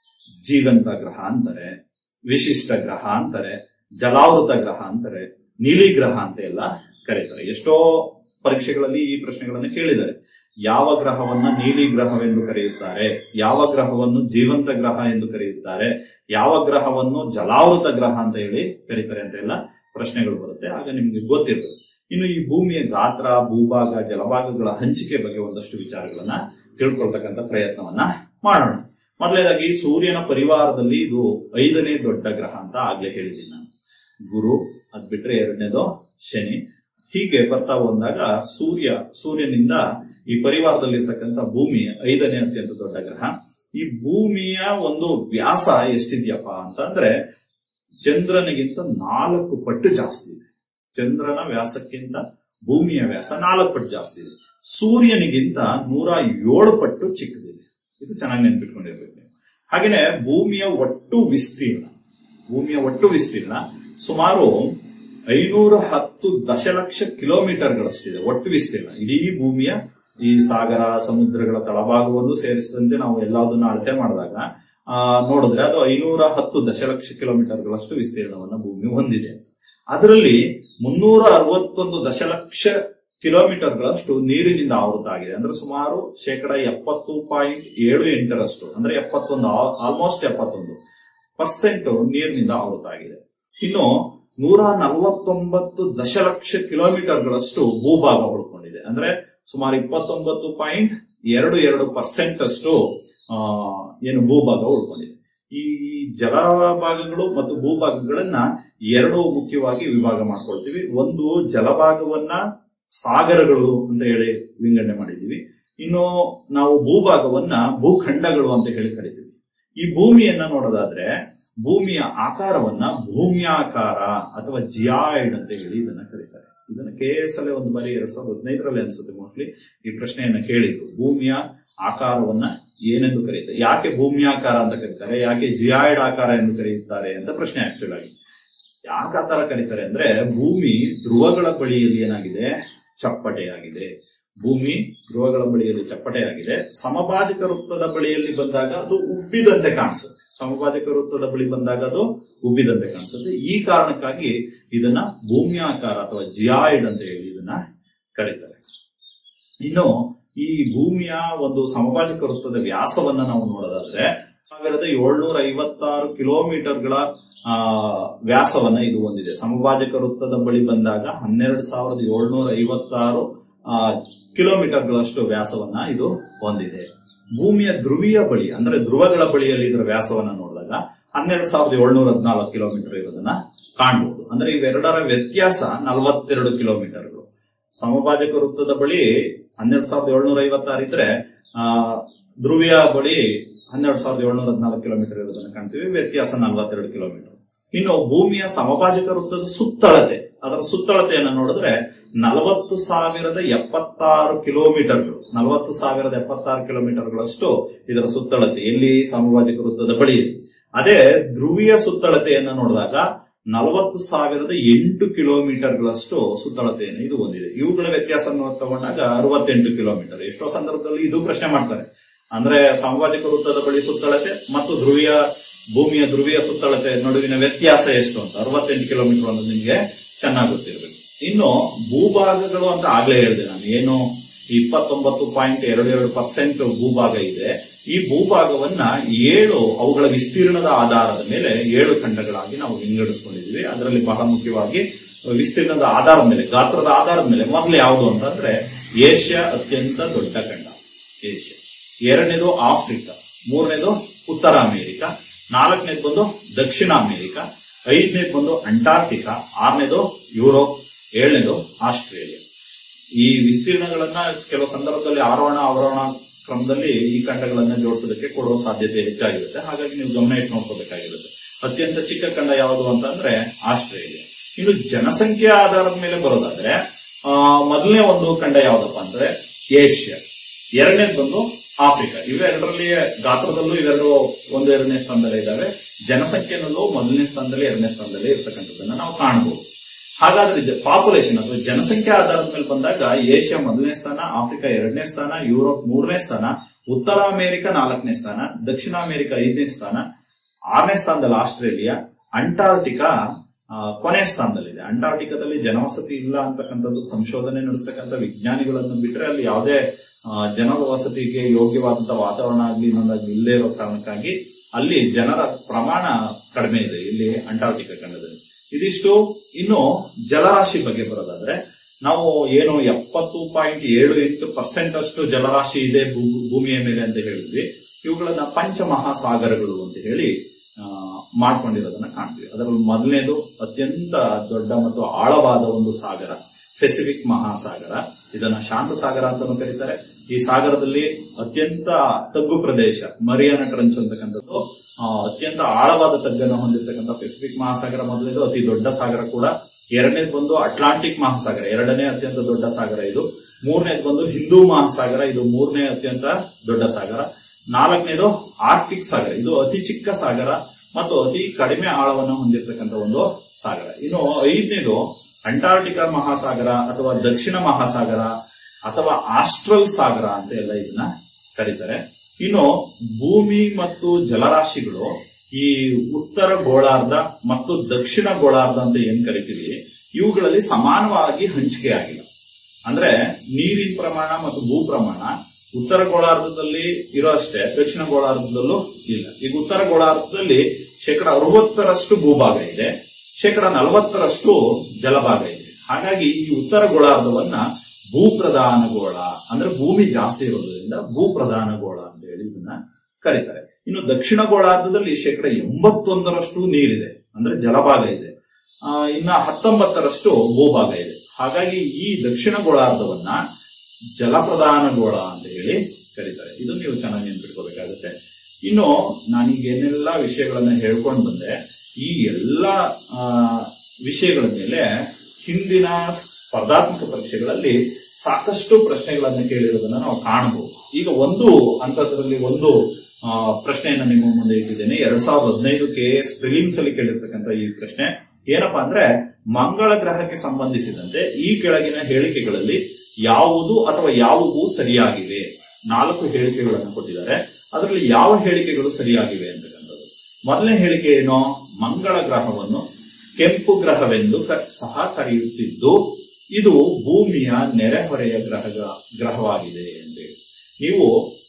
ಜೀವಂತ ಗ್ರಹ ಅಂತಾರೆ ವಿಶಿಷ್ಟ ಗ್ರಹ ಅಂತಾರೆ ಜಲಾವೃತ ಗ್ರಹ ಅಂತಾರೆ ನೀಲಿ ಗ್ರಹ ಅಂತ ಎಲ್ಲ ಕರೀತಾರೆ ಎಷ್ಟೋ ಪರೀಕ್ಷೆಗಳಲ್ಲಿ ಈ ಪ್ರಶ್ನೆಗಳನ್ನು ಕೇಳಿದ್ದಾರೆ ಯಾವ ಗ್ರಹವನ್ನ ನೀಲಿ ಗ್ರಹವೆಂದು ಕರೆಯುತ್ತಾರೆ ಯಾವ ಗ್ರಹವನ್ನು ಜೀವಂತ ಗ್ರಹ ಎಂದು ಕರೆಯುತ್ತಾರೆ ಯಾವ ಗ್ರಹವನ್ನು ಜಲಾವೃತ ಗ್ರಹ ಅಂತ ಹೇಳಿ ಕರೀತಾರೆ ಅಂತ ಎಲ್ಲ ಪ್ರಶ್ನೆಗಳು ಬರುತ್ತೆ ಆಗ ನಿಮ್ಗೆ ಗೊತ್ತಿರ್ತದೆ ಇನ್ನು ಈ ಭೂಮಿಯ ಗಾತ್ರ ಭೂಭಾಗ ಜಲಭಾಗಗಳ ಹಂಚಿಕೆ ಬಗ್ಗೆ ಒಂದಷ್ಟು ವಿಚಾರಗಳನ್ನ ತಿಳ್ಕೊಳ್ತಕ್ಕಂಥ ಪ್ರಯತ್ನವನ್ನ ಮಾಡೋಣ ಮೊದಲನೇದಾಗಿ ಸೂರ್ಯನ ಪರಿವಾರದಲ್ಲಿ ಇದು ಐದನೇ ದೊಡ್ಡ ಗ್ರಹ ಅಂತ ಆಗ್ಲೇ ಹೇಳಿದ್ದೀನಿ ನಾನು ಗುರು ಅದ್ ಬಿಟ್ರೆ ಎರಡನೇದು ಶನಿ ಹೀಗೆ ಬರ್ತಾ ಬಂದಾಗ ಸೂರ್ಯ ಸೂರ್ಯನಿಂದ ಈ ಪರಿವಾರದಲ್ಲಿರ್ತಕ್ಕಂಥ ಭೂಮಿ ಐದನೇ ಅತ್ಯಂತ ದೊಡ್ಡ ಗ್ರಹ ಈ ಭೂಮಿಯ ಒಂದು ವ್ಯಾಸ ಎಷ್ಟಿದ್ಯಪ್ಪ ಅಂತಂದ್ರೆ ಚಂದ್ರನಿಗಿಂತ ನಾಲ್ಕು ಪಟ್ಟು ಜಾಸ್ತಿ ಇದೆ ಚಂದ್ರನ ವ್ಯಾಸಕ್ಕಿಂತ ಭೂಮಿಯ ವ್ಯಾಸ ನಾಲ್ಕು ಪಟ್ಟು ಜಾಸ್ತಿ ಇದೆ ಸೂರ್ಯನಿಗಿಂತ ನೂರ ಏಳು ಪಟ್ಟು ಚಿಕ್ಕದಿದೆ ಇದು ಚೆನ್ನಾಗಿ ನೆನ್ಪಿಟ್ಕೊಂಡಿರ್ಬೇಕು ನೀವು ಹಾಗೇನೆ ಭೂಮಿಯ ಒಟ್ಟು ವಿಸ್ತೀರ್ಣ ಭೂಮಿಯ ಒಟ್ಟು ವಿಸ್ತೀರ್ಣ ಸುಮಾರು ಐನೂರ ಹತ್ತು ದಶಲಕ್ಷ ಕಿಲೋಮೀಟರ್ಗಳಷ್ಟಿದೆ ಒಟ್ಟು ವಿಸ್ತೀರ್ಣ ಇಡೀ ಭೂಮಿಯ ಈ ಸಾಗರ ಸಮುದ್ರಗಳ ತಳಭಾಗವನ್ನು ಸೇರಿಸಿದಂತೆ ನಾವು ಎಲ್ಲದನ್ನ ಅಳತೆ ಮಾಡಿದಾಗ ಆ, ನೋಡಿದ್ರೆ ಅದು ಐನೂರ ಹತ್ತು ದಶಲಕ್ಷ ಕಿಲೋಮೀಟರ್ಗಳಷ್ಟು ವಿಸ್ತೀರ್ಣವನ್ನ ಭೂಮಿ ಹೊಂದಿದೆ ಅದರಲ್ಲಿ ಮುನ್ನೂರ ಅರವತ್ತೊಂದು ದಶಲಕ್ಷ ಕಿಲೋಮೀಟರ್ಗಳಷ್ಟು ನೀರಿನಿಂದ ಆವೃತ ಆಗಿದೆ ಅಂದ್ರೆ ಸುಮಾರು ಶೇಕಡ ಎಪ್ಪತ್ತು ಪಾಯಿಂಟ್ ಏಳು ಎಂಟರಷ್ಟು ಅಂದ್ರೆ ಎಪ್ಪತ್ತೊಂದು ಆಲ್ಮೋಸ್ಟ್ ಎಪ್ಪತ್ತೊಂದು ಪರ್ಸೆಂಟ್ ನೀರಿನಿಂದ ಆವೃತ ಆಗಿದೆ ಇನ್ನು ನೂರ ನಲವತ್ತೊಂಬತ್ತು ದಶಲಕ್ಷ ಕಿಲೋಮೀಟರ್ಗಳಷ್ಟು ಭೂಭಾಗ ಉಳ್ಕೊಂಡಿದೆ ಅಂದ್ರೆ ಸುಮಾರು ಇಪ್ಪತ್ತೊಂಬತ್ತು ಪಾಯಿಂಟ್ ಎರಡು ಎರಡು ಪರ್ಸೆಂಟ್ ಅಷ್ಟು ಆ, ಏನು ಭೂಭಾಗ ಉಳ್ಕೊಂಡಿದೆ ಈ ಜಲಭಾಗಗಳು ಮತ್ತು ಭೂಭಾಗಗಳನ್ನ ಎರಡು ಮುಖ್ಯವಾಗಿ ವಿಭಾಗ ಮಾಡ್ಕೊಳ್ತೀವಿ ಒಂದು ಜಲಭಾಗವನ್ನ ಸಾಗರಗಳು ಅಂತ ಹೇಳಿ ವಿಂಗಡಣೆ ಮಾಡಿದೀವಿ ಇನ್ನು ನಾವು ಭೂಭಾಗವನ್ನ ಭೂಖಂಡಗಳು ಅಂತ ಹೇಳಿ ಕರಿತೀವಿ ಈ ಭೂಮಿಯನ್ನ ನೋಡೋದಾದ್ರೆ ಭೂಮಿಯ ಆಕಾರವನ್ನ ಭೂಮ್ಯಾಕಾರ ಅಥವಾ ಜಿಯಾಯ್ಡ್ ಅಂತ ಹೇಳಿ ಇದನ್ನ ಕರೀತಾರೆ ಇದನ್ನ ಕೆ ಎಸ್ ಅಲ್ಲೇ ಒಂದು ಬಾರಿ ಎರಡ್ ಸಾವಿರದ ಹದಿನೈದರಲ್ಲಿ ಅನ್ಸುತ್ತೆ ಮೋಸ್ಟ್ಲಿ ಈ ಪ್ರಶ್ನೆಯನ್ನ ಕೇಳಿದ್ರು ಭೂಮಿಯ ಆಕಾರವನ್ನ ಏನೆಂದು ಕರೀತಾರೆ ಯಾಕೆ ಭೂಮ್ಯಾಕಾರ ಅಂತ ಕರೀತಾರೆ ಯಾಕೆ ಜಿಯಾಯ್ಡ್ ಆಕಾರ ಎಂದು ಕರೆಯುತ್ತಾರೆ ಅಂತ ಪ್ರಶ್ನೆ ಆಕ್ಚುಲ್ ಆಗಿ ಯಾಕೆ ಆ ತರ ಕರೀತಾರೆ ಅಂದ್ರೆ ಭೂಮಿ ಧ್ರುವಗಳ ಬಳಿಯಲ್ಲಿ ಏನಾಗಿದೆ ಚಪ್ಪಟೆಯಾಗಿದೆ ಭೂಮಿ ಧ್ರುವಗಳ ಬಳಿಯಲ್ಲಿ ಚಪ್ಪಟೆಯಾಗಿದೆ ಸಮಭಾಜಕ ವೃತ್ತದ ಬಳಿಯಲ್ಲಿ ಬಂದಾಗ ಅದು ಉಬ್ಬಿದಂತೆ ಕಾಣಿಸುತ್ತೆ ಸಮಭಾಜಕ ವೃತ್ತದ ಬಳಿ ಬಂದಾಗ ಅದು ಉಬ್ಬಿದಂತೆ ಕಾಣಿಸುತ್ತೆ ಈ ಕಾರಣಕ್ಕಾಗಿ ಇದನ್ನ ಭೂಮ್ಯಾಕಾರ ಅಥವಾ ಜಿಯಾಯ್ಡ್ ಅಂತ ಹೇಳಿ ಇದನ್ನ ಕರೀತಾರೆ ಇನ್ನು ಈ ಭೂಮಿಯ ಒಂದು ಸಮಭಾಜಕ ವೃತ್ತದ ವ್ಯಾಸವನ್ನ ನಾವು ನೋಡೋದಾದ್ರೆ ಸಾವಿರದ ಏಳ್ನೂರ ಐವತ್ತಾರು ಕಿಲೋಮೀಟರ್ಗಳ ಆ ವ್ಯಾಸವನ್ನ ಇದು ಹೊಂದಿದೆ ಸಮಭಾಜಕ ವೃತ್ತದ ಬಳಿ ಬಂದಾಗ ಹನ್ನೆರಡು ಸಾವಿರದ ಏಳ್ನೂರ ಐವತ್ತಾರು ಆ ಕಿಲೋಮೀಟರ್ಗಳಷ್ಟು ವ್ಯಾಸವನ್ನ ಇದು ಹೊಂದಿದೆ ಭೂಮಿಯ ಧ್ರುವೀಯ ಬಳಿ ಅಂದ್ರೆ ಧ್ರುವಗಳ ಬಳಿಯಲ್ಲಿ ಇದರ ವ್ಯಾಸವನ್ನ ನೋಡಿದಾಗ ಹನ್ನೆರಡು ಸಾವಿರದ ಏಳ್ನೂರ ಹದಿನಾಲ್ಕು ಕಿಲೋಮೀಟರ್ ಇರೋದನ್ನ ಕಾಣಬಹುದು ಅಂದ್ರೆ ಇವೆರಡರ ವ್ಯತ್ಯಾಸ ನಲವತ್ತೆರಡು ಕಿಲೋಮೀಟರ್ಗಳು ಸಮಭಾಜಕ ವೃತ್ತದ ಬಳಿ ಹನ್ನೆರಡು ಸಾವಿರದ ಏಳ್ನೂರ ಐವತ್ತಾರು ಇದ್ರೆ ಆ ಧ್ರುವೀಯ ಬಳಿ ಹನ್ನೆರಡು ಸಾವಿರದ ಏಳ್ನೂರ ಹದಿನಾಲ್ಕು ಕಿಲೋಮೀಟರ್ ಇರೋದನ್ನ ಕಾಣ್ತೀವಿ ವ್ಯತ್ಯಾಸ ನಲವತ್ತೆರಡು ಕಿಲೋಮೀಟರ್ ಇನ್ನು ಭೂಮಿಯ ಸಮಭಾಜಕ ವೃತ್ತದ ಸುತ್ತಳತೆ ಅದರ ಸುತ್ತಳತೆಯನ್ನು ನೋಡಿದ್ರೆ ನಲವತ್ತು ಸಾವಿರದ ಎಪ್ಪತ್ತಾರು ಕಿಲೋಮೀಟರ್ಗಳು ನಲವತ್ತು ಸಾವಿರದ ಎಪ್ಪತ್ತಾರು ಕಿಲೋಮೀಟರ್ಗಳಷ್ಟು ಇದರ ಸುತ್ತಳತೆ ಎಲ್ಲಿ ಸಮಭಾಜಕ ವೃತ್ತದ ಬಳಿಯಲ್ಲಿ ಅದೇ ಧ್ರುವೀಯ ಸುತ್ತಳತೆಯನ್ನ ನೋಡಿದಾಗ ನಲವತ್ತು ಸಾವಿರದ ಎಂಟು ಕಿಲೋಮೀಟರ್ಗಳಷ್ಟು ಸುತ್ತಳತೆಯನ್ನು ಇದು ಹೊಂದಿದೆ ಇವುಗಳ ವ್ಯತ್ಯಾಸವನ್ನು ತಗೊಂಡಾಗ ಅರವತ್ತೆಂಟು ಕಿಲೋಮೀಟರ್ ಎಷ್ಟೋ ಸಂದರ್ಭದಲ್ಲಿ ಇದು ಪ್ರಶ್ನೆ ಮಾಡ್ತಾರೆ ಅಂದ್ರೆ ಸಾಮಾಜಿಕ ವೃತ್ತದ ಬಳಿ ಸುತ್ತಳತೆ ಮತ್ತು ಧ್ರುವೀಯ ಭೂಮಿಯ ಧ್ರುವೀಯ ಸುತ್ತಳತೆ ನಡುವಿನ ವ್ಯತ್ಯಾಸ ಎಷ್ಟು ಅಂತ ಅರವತ್ತೆಂಟು ಕಿಲೋಮೀಟರ್ ಅಂತ ನಿಮ್ಗೆ ಚೆನ್ನಾಗಿ ಗೊತ್ತಿರಬೇಕು ಇನ್ನು ಭೂಭಾಗಗಳು ಅಂತ ಆಗ್ಲೇ ಹೇಳಿದೆ ನಾನು ಏನು ಇಪ್ಪತ್ತೊಂಬತ್ತು ಪಾಯಿಂಟ್ ಎರಡು ಎರಡು ಪರ್ಸೆಂಟ್ ಭೂಭಾಗ ಇದೆ ಈ ಭೂಭಾಗವನ್ನ ಏಳು ಅವುಗಳ ವಿಸ್ತೀರ್ಣದ ಆಧಾರದ ಮೇಲೆ ಏಳು ಖಂಡಗಳಾಗಿ ನಾವು ವಿಂಗಡಿಸ್ಕೊಂಡಿದ್ವಿ ಅದರಲ್ಲಿ ಬಹಳ ಮುಖ್ಯವಾಗಿ ವಿಸ್ತೀರ್ಣದ ಆಧಾರದ ಮೇಲೆ ಗಾತ್ರದ ಆಧಾರದ ಮೇಲೆ ಮೊದಲು ಯಾವುದು ಅಂತಂದ್ರೆ ಏಷ್ಯಾ ಅತ್ಯಂತ ದೊಡ್ಡ ಖಂಡ ಏಷ್ಯಾ ಎರಡನೇದು ಆಫ್ರಿಕಾ ಮೂರನೇದು ಉತ್ತರ ಅಮೆರಿಕ ನಾಲ್ಕನೇದು ಬಂದು ದಕ್ಷಿಣ ಅಮೆರಿಕ ಐದನೇದು ಬಂದು ಅಂಟಾರ್ಟಿಕಾ ಆರನೇದು ಯುರೋಪ್ ಏಳನೇದು ಆಸ್ಟ್ರೇಲಿಯಾ ಈ ವಿಸ್ತೀರ್ಣಗಳನ್ನ ಕೆಲವು ಸಂದರ್ಭದಲ್ಲಿ ಆರೋಹಣ ಅವರೋಹಣ ಕ್ರಮದಲ್ಲಿ ಈ ಖಂಡಗಳನ್ನ ಜೋಡಿಸೋದಕ್ಕೆ ಕೊಡುವ ಸಾಧ್ಯತೆ ಹೆಚ್ಚಾಗಿರುತ್ತೆ ಹಾಗಾಗಿ ನೀವು ಗಮನ ಇಟ್ಟು ನೋಡ್ಕೋಬೇಕಾಗಿರುತ್ತೆ ಅತ್ಯಂತ ಚಿಕ್ಕ ಖಂಡ ಯಾವುದು ಅಂತಂದ್ರೆ ಆಸ್ಟ್ರೇಲಿಯಾ ಇನ್ನು ಜನಸಂಖ್ಯೆ ಆಧಾರದ ಮೇಲೆ ಬರೋದಾದ್ರೆ ಆ, ಮೊದಲನೇ ಒಂದು ಖಂಡ ಯಾವ್ದಪ್ಪ ಅಂದ್ರೆ ಏಷ್ಯಾ ಎರಡನೇದು ಬಂದು ಆಫ್ರಿಕಾ ಇವೆರಡರಲ್ಲಿ ಗಾತ್ರದಲ್ಲೂ ಇವೆರಡು ಒಂದು ಎರಡನೇ ಸ್ಥಾನದಲ್ಲಿ ಇದ್ದಾವೆ ಜನಸಂಖ್ಯೆನಲ್ಲೂ ಮೊದಲನೇ ಸ್ಥಾನದಲ್ಲಿ ಎರಡನೇ ಸ್ಥಾನದಲ್ಲಿ ಇರ್ತಕ್ಕಂಥದ್ದನ್ನ ನಾವು ಕಾಣಬಹುದು ಹಾಗಾದ್ರೆ ಪಾಪ್ಯುಲೇಷನ್ ಅಥವಾ ಜನಸಂಖ್ಯೆ ಆಧಾರದ ಮೇಲೆ ಬಂದಾಗ ಏಷ್ಯಾ ಮೊದಲನೇ ಸ್ಥಾನ ಆಫ್ರಿಕಾ ಎರಡನೇ ಸ್ಥಾನ ಯುರೋಪ್ ಮೂರನೇ ಸ್ಥಾನ ಉತ್ತರ ಅಮೆರಿಕ ನಾಲ್ಕನೇ ಸ್ಥಾನ ದಕ್ಷಿಣ ಅಮೆರಿಕ ಐದನೇ ಸ್ಥಾನ ಆರನೇ ಸ್ಥಾನದಲ್ಲಿ ಆಸ್ಟ್ರೇಲಿಯಾ ಅಂಟಾರ್ಟಿಕಾ ಆ, ಕೊನೆ ಸ್ಥಾನದಲ್ಲಿದೆ ಅಂಟಾರ್ಟಿಕಾದಲ್ಲಿ ಜನವಸತಿ ಇಲ್ಲ ಅಂತಕ್ಕಂಥದ್ದು ಸಂಶೋಧನೆ ನಡೆಸ್ತಕ್ಕಂಥ ವಿಜ್ಞಾನಿಗಳನ್ನು ಬಿಟ್ರೆ ಅಲ್ಲಿ ಯಾವುದೇ ಆ, ಜನರ ವಸತಿಗೆ ಯೋಗ್ಯವಾದಂತಹ ವಾತಾವರಣ ಆಗ್ಲಿ ಇನ್ನೊಂದಾಗ್ಲಿ ಇಲ್ಲದೆ ಇರೋ ಕಾರಣಕ್ಕಾಗಿ ಅಲ್ಲಿ ಜನರ ಪ್ರಮಾಣ ಕಡಿಮೆ ಇದೆ ಇಲ್ಲಿ ಅಂಟಾರ್ಟಿಕಾ ಖಂಡದಲ್ಲಿ ಇದಿಷ್ಟು ಇನ್ನು ಜಲರಾಶಿ ಬಗ್ಗೆ ಬರೋದಾದ್ರೆ ನಾವು ಏನು ಎಪ್ಪತ್ತು ಪಾಯಿಂಟ್ ಏಳು ಎಂಟು ಪರ್ಸೆಂಟ್ ಅಷ್ಟು ಜಲರಾಶಿ ಇದೆ ಭೂ- ಭೂಮಿಯ ಮೇಲೆ ಅಂತ ಹೇಳಿದ್ವಿ ಇವುಗಳನ್ನ ಪಂಚಮಹಾಸಾಗರಗಳು ಅಂತ ಹೇಳಿ ಆ, ಮಾಡ್ಕೊಂಡಿರೋದನ್ನ ಕಾಣ್ತೀವಿ ಅದರಲ್ಲಿ ಮೊದಲನೇದು ಅತ್ಯಂತ ದೊಡ್ಡ ಮತ್ತು ಆಳವಾದ ಒಂದು ಸಾಗರ ಪೆಸಿಫಿಕ್ ಮಹಾಸಾಗರ ಇದನ್ನ ಶಾಂತ ಸಾಗರ ಅಂತಾನೂ ಕರೀತಾರೆ ಈ ಸಾಗರದಲ್ಲಿ ಅತ್ಯಂತ ತಗ್ಗು ಪ್ರದೇಶ ಮರಿಯಾನ ಟ್ರಂಚ್ ಅಂತಕ್ಕಂಥದ್ದು ಆ, ಅತ್ಯಂತ ಆಳವಾದ ತಗ್ಗನ್ನು ಹೊಂದಿರತಕ್ಕಂಥ ಪೆಸಿಫಿಕ್ ಮಹಾಸಾಗರ ಮೊದಲನೇದು ಅತಿ ದೊಡ್ಡ ಸಾಗರ ಕೂಡ ಎರಡನೇದು ಬಂದು ಅಟ್ಲಾಂಟಿಕ್ ಮಹಾಸಾಗರ ಎರಡನೇ ಅತ್ಯಂತ ದೊಡ್ಡ ಸಾಗರ ಇದು ಮೂರನೇದು ಬಂದು ಹಿಂದೂ ಮಹಾಸಾಗರ ಇದು ಮೂರನೇ ಅತ್ಯಂತ ದೊಡ್ಡ ಸಾಗರ ನಾಲ್ಕನೇದು ಆರ್ಕ್ಟಿಕ್ ಸಾಗರ ಇದು ಅತಿ ಚಿಕ್ಕ ಸಾಗರ ಮತ್ತು ಅತಿ ಕಡಿಮೆ ಆಳವನ್ನು ಹೊಂದಿರತಕ್ಕಂಥ ಒಂದು ಸಾಗರ ಇನ್ನು ಐದನೇದು ಅಂಟಾರ್ಟಿಕಾ ಮಹಾಸಾಗರ ಅಥವಾ ದಕ್ಷಿಣ ಮಹಾಸಾಗರ ಅಥವಾ ಆಸ್ಟ್ರಲ್ ಸಾಗರ ಅಂತ ಎಲ್ಲ ಇದನ್ನ ಕರೀತಾರೆ ಇನ್ನು ಭೂಮಿ ಮತ್ತು ಜಲರಾಶಿಗಳು ಈ ಉತ್ತರ ಗೋಳಾರ್ಧ ಮತ್ತು ದಕ್ಷಿಣ ಗೋಳಾರ್ಧ ಅಂತ ಏನ್ ಕರಿತೀವಿ ಇವುಗಳಲ್ಲಿ ಸಮಾನವಾಗಿ ಹಂಚಿಕೆ ಆಗಿಲ್ಲ ಅಂದ್ರೆ ನೀರಿನ ಪ್ರಮಾಣ ಮತ್ತು ಭೂ ಪ್ರಮಾಣ ಉತ್ತರ ಗೋಳಾರ್ಧದಲ್ಲಿ ಇರೋ ಅಷ್ಟೇ ದಕ್ಷಿಣ ಗೋಳಾರ್ಧದಲ್ಲೂ ಇಲ್ಲ ಈಗ ಉತ್ತರ ಗೋಳಾರ್ಧದಲ್ಲಿ ಶೇಕಡ ಅರವತ್ತರಷ್ಟು ಭೂಭಾಗ ಇದೆ ಶೇಕಡ ನಲವತ್ತರಷ್ಟು ಜಲಭಾಗ ಇದೆ ಹಾಗಾಗಿ ಈ ಉತ್ತರ ಗೋಳಾರ್ಧವನ್ನ ಭೂಪ್ರಧಾನ ಗೋಳ ಅಂದ್ರೆ ಭೂಮಿ ಜಾಸ್ತಿ ಇರೋದ್ರಿಂದ ಭೂಪ್ರಧಾನ ಗೋಳ ಅಂತ ಹೇಳಿ ಇದನ್ನ ಕರೀತಾರೆ ಇನ್ನು ದಕ್ಷಿಣ ಗೋಳಾರ್ಧದಲ್ಲಿ ಶೇಕಡ ಎಂಬತ್ತೊಂದರಷ್ಟು ನೀರಿದೆ ಅಂದ್ರೆ ಜಲಭಾಗ ಇದೆ ಆ, ಇನ್ನ ಹತ್ತೊಂಬತ್ತರಷ್ಟು ಭೂಭಾಗ ಇದೆ ಹಾಗಾಗಿ ಈ ದಕ್ಷಿಣ ಗೋಳಾರ್ಧವನ್ನ ಜಲಪ್ರಧಾನ ಗೋಳ ಅಂತ ಹೇಳಿ ಕರೀತಾರೆ ಇದು ನೀವು ಚೆನ್ನಾಗಿ ನೆನ್ಪಿಟ್ಕೋಬೇಕಾಗುತ್ತೆ ಇನ್ನು ನಾನೀಗ ಏನೆಲ್ಲ ವಿಷಯಗಳನ್ನ ಹೇಳ್ಕೊಂಡು ಬಂದೆ ಈ ಎಲ್ಲ ಆ, ವಿಷಯಗಳ ಮೇಲೆ ಹಿಂದಿನ ಸ್ಪರ್ಧಾತ್ಮಕ ಪರೀಕ್ಷೆಗಳಲ್ಲಿ ಸಾಕಷ್ಟು ಪ್ರಶ್ನೆಗಳನ್ನ ಕೇಳಿರೋದನ್ನ ನಾವು ಕಾಣಬಹುದು ಈಗ ಒಂದು ಹಂತದಲ್ಲಿ ಒಂದು ಆ, ಪ್ರಶ್ನೆಯನ್ನ ನಿಮ್ಮ ಮುಂದೆ ಇಟ್ಟಿದ್ದೇನೆ ಎರಡ್ ಸಾವಿರದ ಹದಿನೈದು ಕೆ ಎಸ್ ಪ್ರಿಲಿಮ್ಸ್ ಅಲ್ಲಿ ಕೇಳಿರ್ತಕ್ಕಂಥ ಈ ಪ್ರಶ್ನೆ ಏನಪ್ಪಾ ಅಂದ್ರೆ ಮಂಗಳ ಗ್ರಹಕ್ಕೆ ಸಂಬಂಧಿಸಿದಂತೆ ಈ ಕೆಳಗಿನ ಹೇಳಿಕೆಗಳಲ್ಲಿ ಯಾವುದು ಅಥವಾ ಯಾವುವು ಸರಿಯಾಗಿವೆ ನಾಲ್ಕು ಹೇಳಿಕೆಗಳನ್ನು ಕೊಟ್ಟಿದ್ದಾರೆ ಅದರಲ್ಲಿ ಯಾವ ಹೇಳಿಕೆಗಳು ಸರಿಯಾಗಿವೆ ಅಂತಕ್ಕಂಥದ್ದು ಮೊದಲನೇ ಹೇಳಿಕೆ ಏನು ಮಂಗಳ ಗ್ರಹವನ್ನು ಕೆಂಪು ಗ್ರಹವೆಂದು ಕ- ಸಹ ಕರೆಯುತ್ತಿದ್ದು ಇದು ಭೂಮಿಯ ನೆರೆಹೊರೆಯ ಗ್ರಹ ಗ್ರಹವಾಗಿದೆ ಅಂತೇಳಿ ನೀವು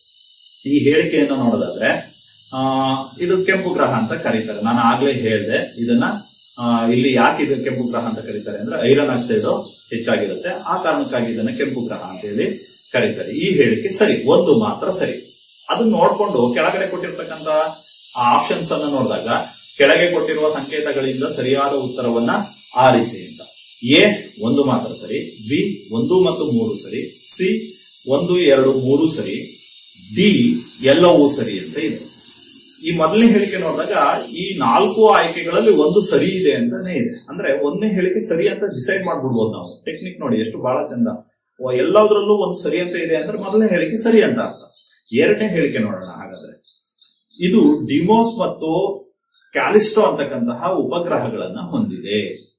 ಈ ಹೇಳಿಕೆಯನ್ನು ನೋಡೋದಾದ್ರೆ ಆ ಇದು ಕೆಂಪು ಗ್ರಹ ಅಂತ ಕರೀತಾರೆ ನಾನು ಆಗ್ಲೇ ಹೇಳಿದೆ ಇದನ್ನ ಆ, ಇಲ್ಲಿ ಯಾಕೆ ಇದು ಕೆಂಪು ಗ್ರಹ ಅಂತ ಕರೀತಾರೆ ಅಂದ್ರೆ ಐರನ್ ಆಕ್ಸೈಡ್ ಹೆಚ್ಚಾಗಿರುತ್ತೆ ಆ ಕಾರಣಕ್ಕಾಗಿ ಇದನ್ನ ಕೆಂಪು ಗ್ರಹ ಅಂತ ಹೇಳಿ ಕರೀತಾರೆ ಈ ಹೇಳಿಕೆ ಸರಿ ಒಂದು ಮಾತ್ರ ಸರಿ ಅದನ್ನ ನೋಡ್ಕೊಂಡು ಕೆಳಗಡೆ ಕೊಟ್ಟಿರ್ತಕ್ಕಂತ ಆಪ್ಷನ್ಸ್ ಅನ್ನ ನೋಡಿದಾಗ ಕೆಳಗೆ ಕೊಟ್ಟಿರುವ ಸಂಕೇತಗಳಿಂದ ಸರಿಯಾದ ಉತ್ತರವನ್ನ ಆರಿಸಿ ಅಂತ ಎ ಒಂದು ಮಾತ್ರ ಸರಿ ಬಿ ಒಂದು ಮತ್ತು ಮೂರು ಸರಿ ಸಿ ಒಂದು ಎರಡು ಮೂರು ಸರಿ ಡಿ ಎಲ್ಲವೂ ಸರಿ ಅಂತ ಇದೆ ಈ ಮೊದಲನೇ ಹೇಳಿಕೆ ನೋಡಿದಾಗ ಈ ನಾಲ್ಕು ಆಯ್ಕೆಗಳಲ್ಲಿ ಒಂದು ಸರಿ ಇದೆ ಅಂತಾನೆ ಇದೆ ಅಂದ್ರೆ ಒಂದನೇ ಹೇಳಿಕೆ ಸರಿ ಅಂತ ಡಿಸೈಡ್ ಮಾಡ್ಬಿಡ್ಬೋದು ನಾವು ಟೆಕ್ನಿಕ್ ನೋಡಿ ಎಷ್ಟು ಬಹಳ ಚಂದ ಓ, ಎಲ್ಲದರಲ್ಲೂ ಒಂದು ಸರಿ ಅಂತ ಇದೆ ಅಂದ್ರೆ ಮೊದಲನೇ ಹೇಳಿಕೆ ಸರಿ ಅಂತ ಅರ್ಥ ಎರಡನೇ ಹೇಳಿಕೆ ನೋಡೋಣ ಹಾಗಾದ್ರೆ ಇದು ಡಿಮೋಸ್ ಮತ್ತು ಕ್ಯಾಲಿಸ್ಟೋ ಅಂತಕ್ಕಂತಹ ಉಪಗ್ರಹಗಳನ್ನ ಹೊಂದಿದೆ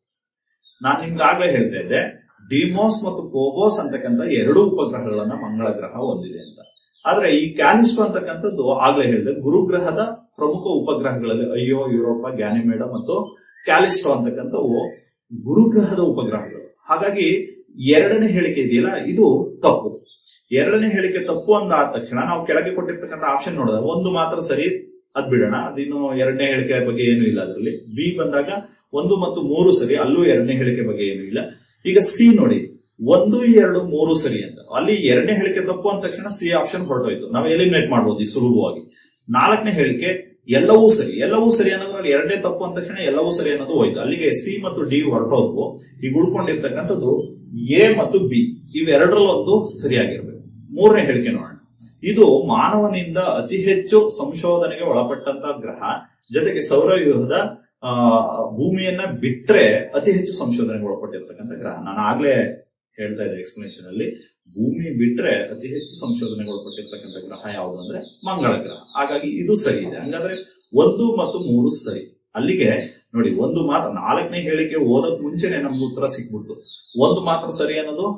ನಾನು ನಿಮ್ಗಾಗ್ಲೇ ಹೇಳ್ತಾ ಇದ್ದೆ ಡಿಮೋಸ್ ಮತ್ತು ಕೋಬೋಸ್ ಅಂತಕ್ಕಂಥ ಎರಡು ಉಪಗ್ರಹಗಳನ್ನ ಮಂಗಳ ಗ್ರಹ ಹೊಂದಿದೆ ಅಂತ ಆದ್ರೆ ಈ ಕ್ಯಾಲಿಸ್ಟೋ ಅಂತಕ್ಕಂಥದ್ದು ಆಗ್ಲೇ ಹೇಳಿದೆ ಗುರುಗ್ರಹದ ಪ್ರಮುಖ ಉಪಗ್ರಹಗಳಲ್ಲಿ ಅಯ್ಯೋ ಯುರೋಪ ಗ್ಯಾನಿಮೇಡ ಮತ್ತು ಕ್ಯಾಲಿಸ್ಟೋ ಅಂತಕ್ಕಂಥವು ಗುರುಗ್ರಹದ ಉಪಗ್ರಹಗಳು ಹಾಗಾಗಿ ಎರಡನೇ ಹೇಳಿಕೆ ಇದೆಯಲ್ಲ ಇದು ತಪ್ಪು ಎರಡನೇ ಹೇಳಿಕೆ ತಪ್ಪು ಅಂದ ಆದ ತಕ್ಷಣ ನಾವು ಕೆಳಗೆ ಕೊಟ್ಟಿರ್ತಕ್ಕಂಥ ಆಪ್ಷನ್ ನೋಡಿದಾಗ ಒಂದು ಮಾತ್ರ ಸರಿ ಅದ್ ಬಿಡೋಣ ಅದಿನ್ನು ಎರಡನೇ ಹೇಳಿಕೆ ಬಗ್ಗೆ ಏನು ಇಲ್ಲ ಅದರಲ್ಲಿ ಬಿ ಬಂದಾಗ ಒಂದು ಮತ್ತು ಮೂರು ಸರಿ ಅಲ್ಲೂ ಎರಡನೇ ಹೇಳಿಕೆ ಬಗ್ಗೆ ಏನು ಇಲ್ಲ ಈಗ ಸಿ ನೋಡಿ ಒಂದು ಎರಡು ಮೂರು ಸರಿ ಅಂತ ಅಲ್ಲಿ ಎರಡನೇ ಹೇಳಿಕೆ ತಪ್ಪು ಅಂದ ತಕ್ಷಣ ಸಿ ಆಪ್ಷನ್ ಹೊರಟೋಯ್ತು ನಾವು ಎಲಿಮಿನೇಟ್ ಮಾಡ್ಬೋದು ಈ ಸುಲಭವಾಗಿ ನಾಲ್ಕನೇ ಹೇಳಿಕೆ ಎಲ್ಲವೂ ಸರಿ ಎಲ್ಲವೂ ಸರಿ ಅನ್ನೋದ್ರಲ್ಲಿ ಎರಡನೇ ತಪ್ಪು ಅಂದ ತಕ್ಷಣ ಎಲ್ಲವೂ ಸರಿ ಅನ್ನೋದು ಹೋಯ್ತು ಅಲ್ಲಿಗೆ ಸಿ ಮತ್ತು ಡಿ ಹೊರಟೋದ್ವು ಈಗ ಉಳ್ಕೊಂಡಿರ್ತಕ್ಕಂಥದ್ದು ಎ ಮತ್ತು ಬಿ ಇವೆರಡರಲ್ಲೊಂದು ಸರಿಯಾಗಿರ್ಬೇಕು ಮೂರನೇ ಹೇಳಿಕೆ ನೋಡೋಣ ಇದು ಮಾನವನಿಂದ ಅತಿ ಹೆಚ್ಚು ಸಂಶೋಧನೆಗೆ ಒಳಪಟ್ಟಂತ ಗ್ರಹ ಜೊತೆಗೆ ಸೌರವ್ಯೂಹದ ಆ, ಭೂಮಿಯನ್ನ ಬಿಟ್ರೆ ಅತಿ ಹೆಚ್ಚು ಸಂಶೋಧನೆಗೆ ಒಳಪಟ್ಟಿರ್ತಕ್ಕಂಥ ಗ್ರಹ ನಾನು ಆಗ್ಲೇ ಹೇಳ್ತಾ ಇದ್ದೆ ಎಕ್ಸ್ಪ್ಲನೇಷನ್ ಅಲ್ಲಿ ಭೂಮಿ ಬಿಟ್ರೆ ಅತಿ ಹೆಚ್ಚು ಸಂಶೋಧನೆಗೆ ಒಳಪಟ್ಟಿರ್ತಕ್ಕಂಥ ಗ್ರಹ ಯಾವುದು ಅಂದ್ರೆ ಮಂಗಳ ಗ್ರಹ ಹಾಗಾಗಿ ಇದು ಸರಿ ಇದೆ ಹಂಗಾದ್ರೆ ಒಂದು ಮತ್ತು ಮೂರು ಸರಿ ಅಲ್ಲಿಗೆ ನೋಡಿ ಒಂದು ಮಾತ್ರ ನಾಲ್ಕನೇ ಹೇಳಿಕೆ ಓದಕ್ ಮುಂಚೆನೆ ನಮ್ಗೆ ಉತ್ತರ ಸಿಕ್ಬಿಡ್ತು ಒಂದು ಮಾತ್ರ ಸರಿ ಅನ್ನೋದು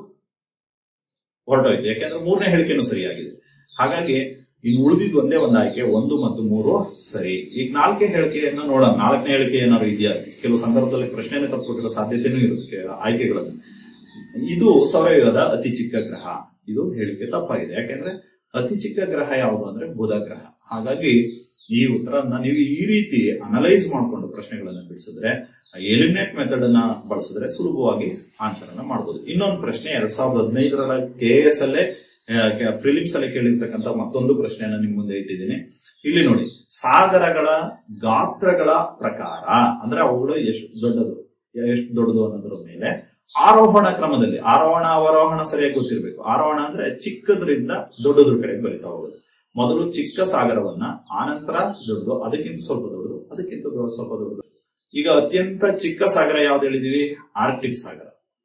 ಹೊರಟೋಯ್ತು ಯಾಕೆಂದ್ರೆ ಮೂರನೇ ಹೇಳಿಕೆನೂ ಸರಿಯಾಗಿದೆ ಹಾಗಾಗಿ ಇನ್ನು ಉಳಿದಿದ್ದು ಒಂದೇ ಒಂದು ಆಯ್ಕೆ ಒಂದು ಮತ್ತು ಮೂರು ಸರಿ ಈಗ ನಾಲ್ಕನೇ ಹೇಳಿಕೆಯನ್ನ ನೋಡೋಣ ನಾಲ್ಕನೇ ಹೇಳಿಕೆ ಏನಾದ್ರು ಇದೆಯಾ ಕೆಲವು ಸಂದರ್ಭದಲ್ಲಿ ಪ್ರಶ್ನೆನೇ ತಪ್ಪುಟ್ಟಿರೋ ಸಾಧ್ಯತೆನೂ ಇರುತ್ತೆ ಆಯ್ಕೆಗಳನ್ನು ಇದು ಸೌರವ್ಯೂಹದ ಅತಿ ಚಿಕ್ಕ ಗ್ರಹ ಇದು ಹೇಳಿಕೆ ತಪ್ಪಾಗಿದೆ ಯಾಕೆಂದ್ರೆ ಅತಿ ಚಿಕ್ಕ ಗ್ರಹ ಯಾವುದು ಅಂದ್ರೆ ಬುಧ ಗ್ರಹ ಹಾಗಾಗಿ ಈ ಉತ್ತರನ ನೀವು ಈ ರೀತಿ ಅನಲೈಸ್ ಮಾಡಿಕೊಂಡು ಪ್ರಶ್ನೆಗಳನ್ನ ಬಿಡಿಸಿದ್ರೆ ಎಲಿಮಿನೇಟ್ ಮೆಥಡ್ ಅನ್ನ ಬಳಸಿದ್ರೆ ಸುಲಭವಾಗಿ ಆನ್ಸರ್ ಅನ್ನ ಮಾಡಬಹುದು ಇನ್ನೊಂದು ಪ್ರಶ್ನೆ ಎರಡ್ ಸಾವಿರದ ಹದಿನೈದರ ಕೆ ಎಸ್ ಅಲ್ಲೇ ಪ್ರಿಲಿಮ್ಸ್ ಅಲ್ಲಿ ಕೇಳಿರ್ತಕ್ಕಂಥ ಮತ್ತೊಂದು ಪ್ರಶ್ನೆಯನ್ನ ನಿಮ್ ಮುಂದೆ ಇಟ್ಟಿದ್ದೀನಿ ಇಲ್ಲಿ ನೋಡಿ ಸಾಗರಗಳ ಗಾತ್ರಗಳ ಪ್ರಕಾರ ಅಂದ್ರೆ ಅವುಗಳು ಎಷ್ಟು ದೊಡ್ಡದು ಎಷ್ಟು ದೊಡ್ಡದು ಅನ್ನೋದ್ರ ಮೇಲೆ ಆರೋಹಣ ಕ್ರಮದಲ್ಲಿ ಆರೋಹಣ ಅವರೋಹಣ ಸರಿಯಾಗಿ ಗೊತ್ತಿರಬೇಕು ಆರೋಹಣ ಅಂದ್ರೆ ಚಿಕ್ಕದ್ರಿಂದ ದೊಡ್ಡದ್ರ ಕಡೆಗೆ ಬರಿತಾ ಹೋಗೋದು ಮೊದಲು ಚಿಕ್ಕ ಸಾಗರವನ್ನ ಆನಂತರ ದೊಡ್ಡದು ಅದಕ್ಕಿಂತ ಸ್ವಲ್ಪ ದೊಡ್ಡದು ಅದಕ್ಕಿಂತ ದೊಡ್ಡ ಸ್ವಲ್ಪ ದೊಡ್ಡದು ಈಗ ಅತ್ಯಂತ ಚಿಕ್ಕ ಸಾಗರ ಯಾವ್ದು ಹೇಳಿದೀವಿ ಆರ್ಕ್ಟಿಕ್ ಸಾಗರ